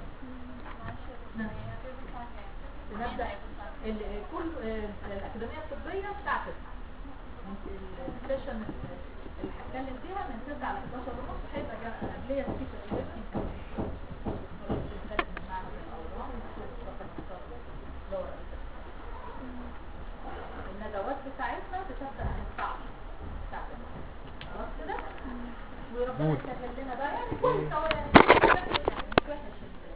نبدأ ال- كل آه، الأكاديمية الطبية الساعة 9 السيشن اللي هتكلم فيها من 9 ل 11 ونص هيبقى جا- قبلية سبيكر دلوقتي خالد من معهد الأورام والدكتور مصطفى نصار اللي هو رئيس القسم. الندوات بتاعتنا بتبدأ من الساعة 10 الساعة 9 خلاص كده؟ وربنا يسهل لنا بقى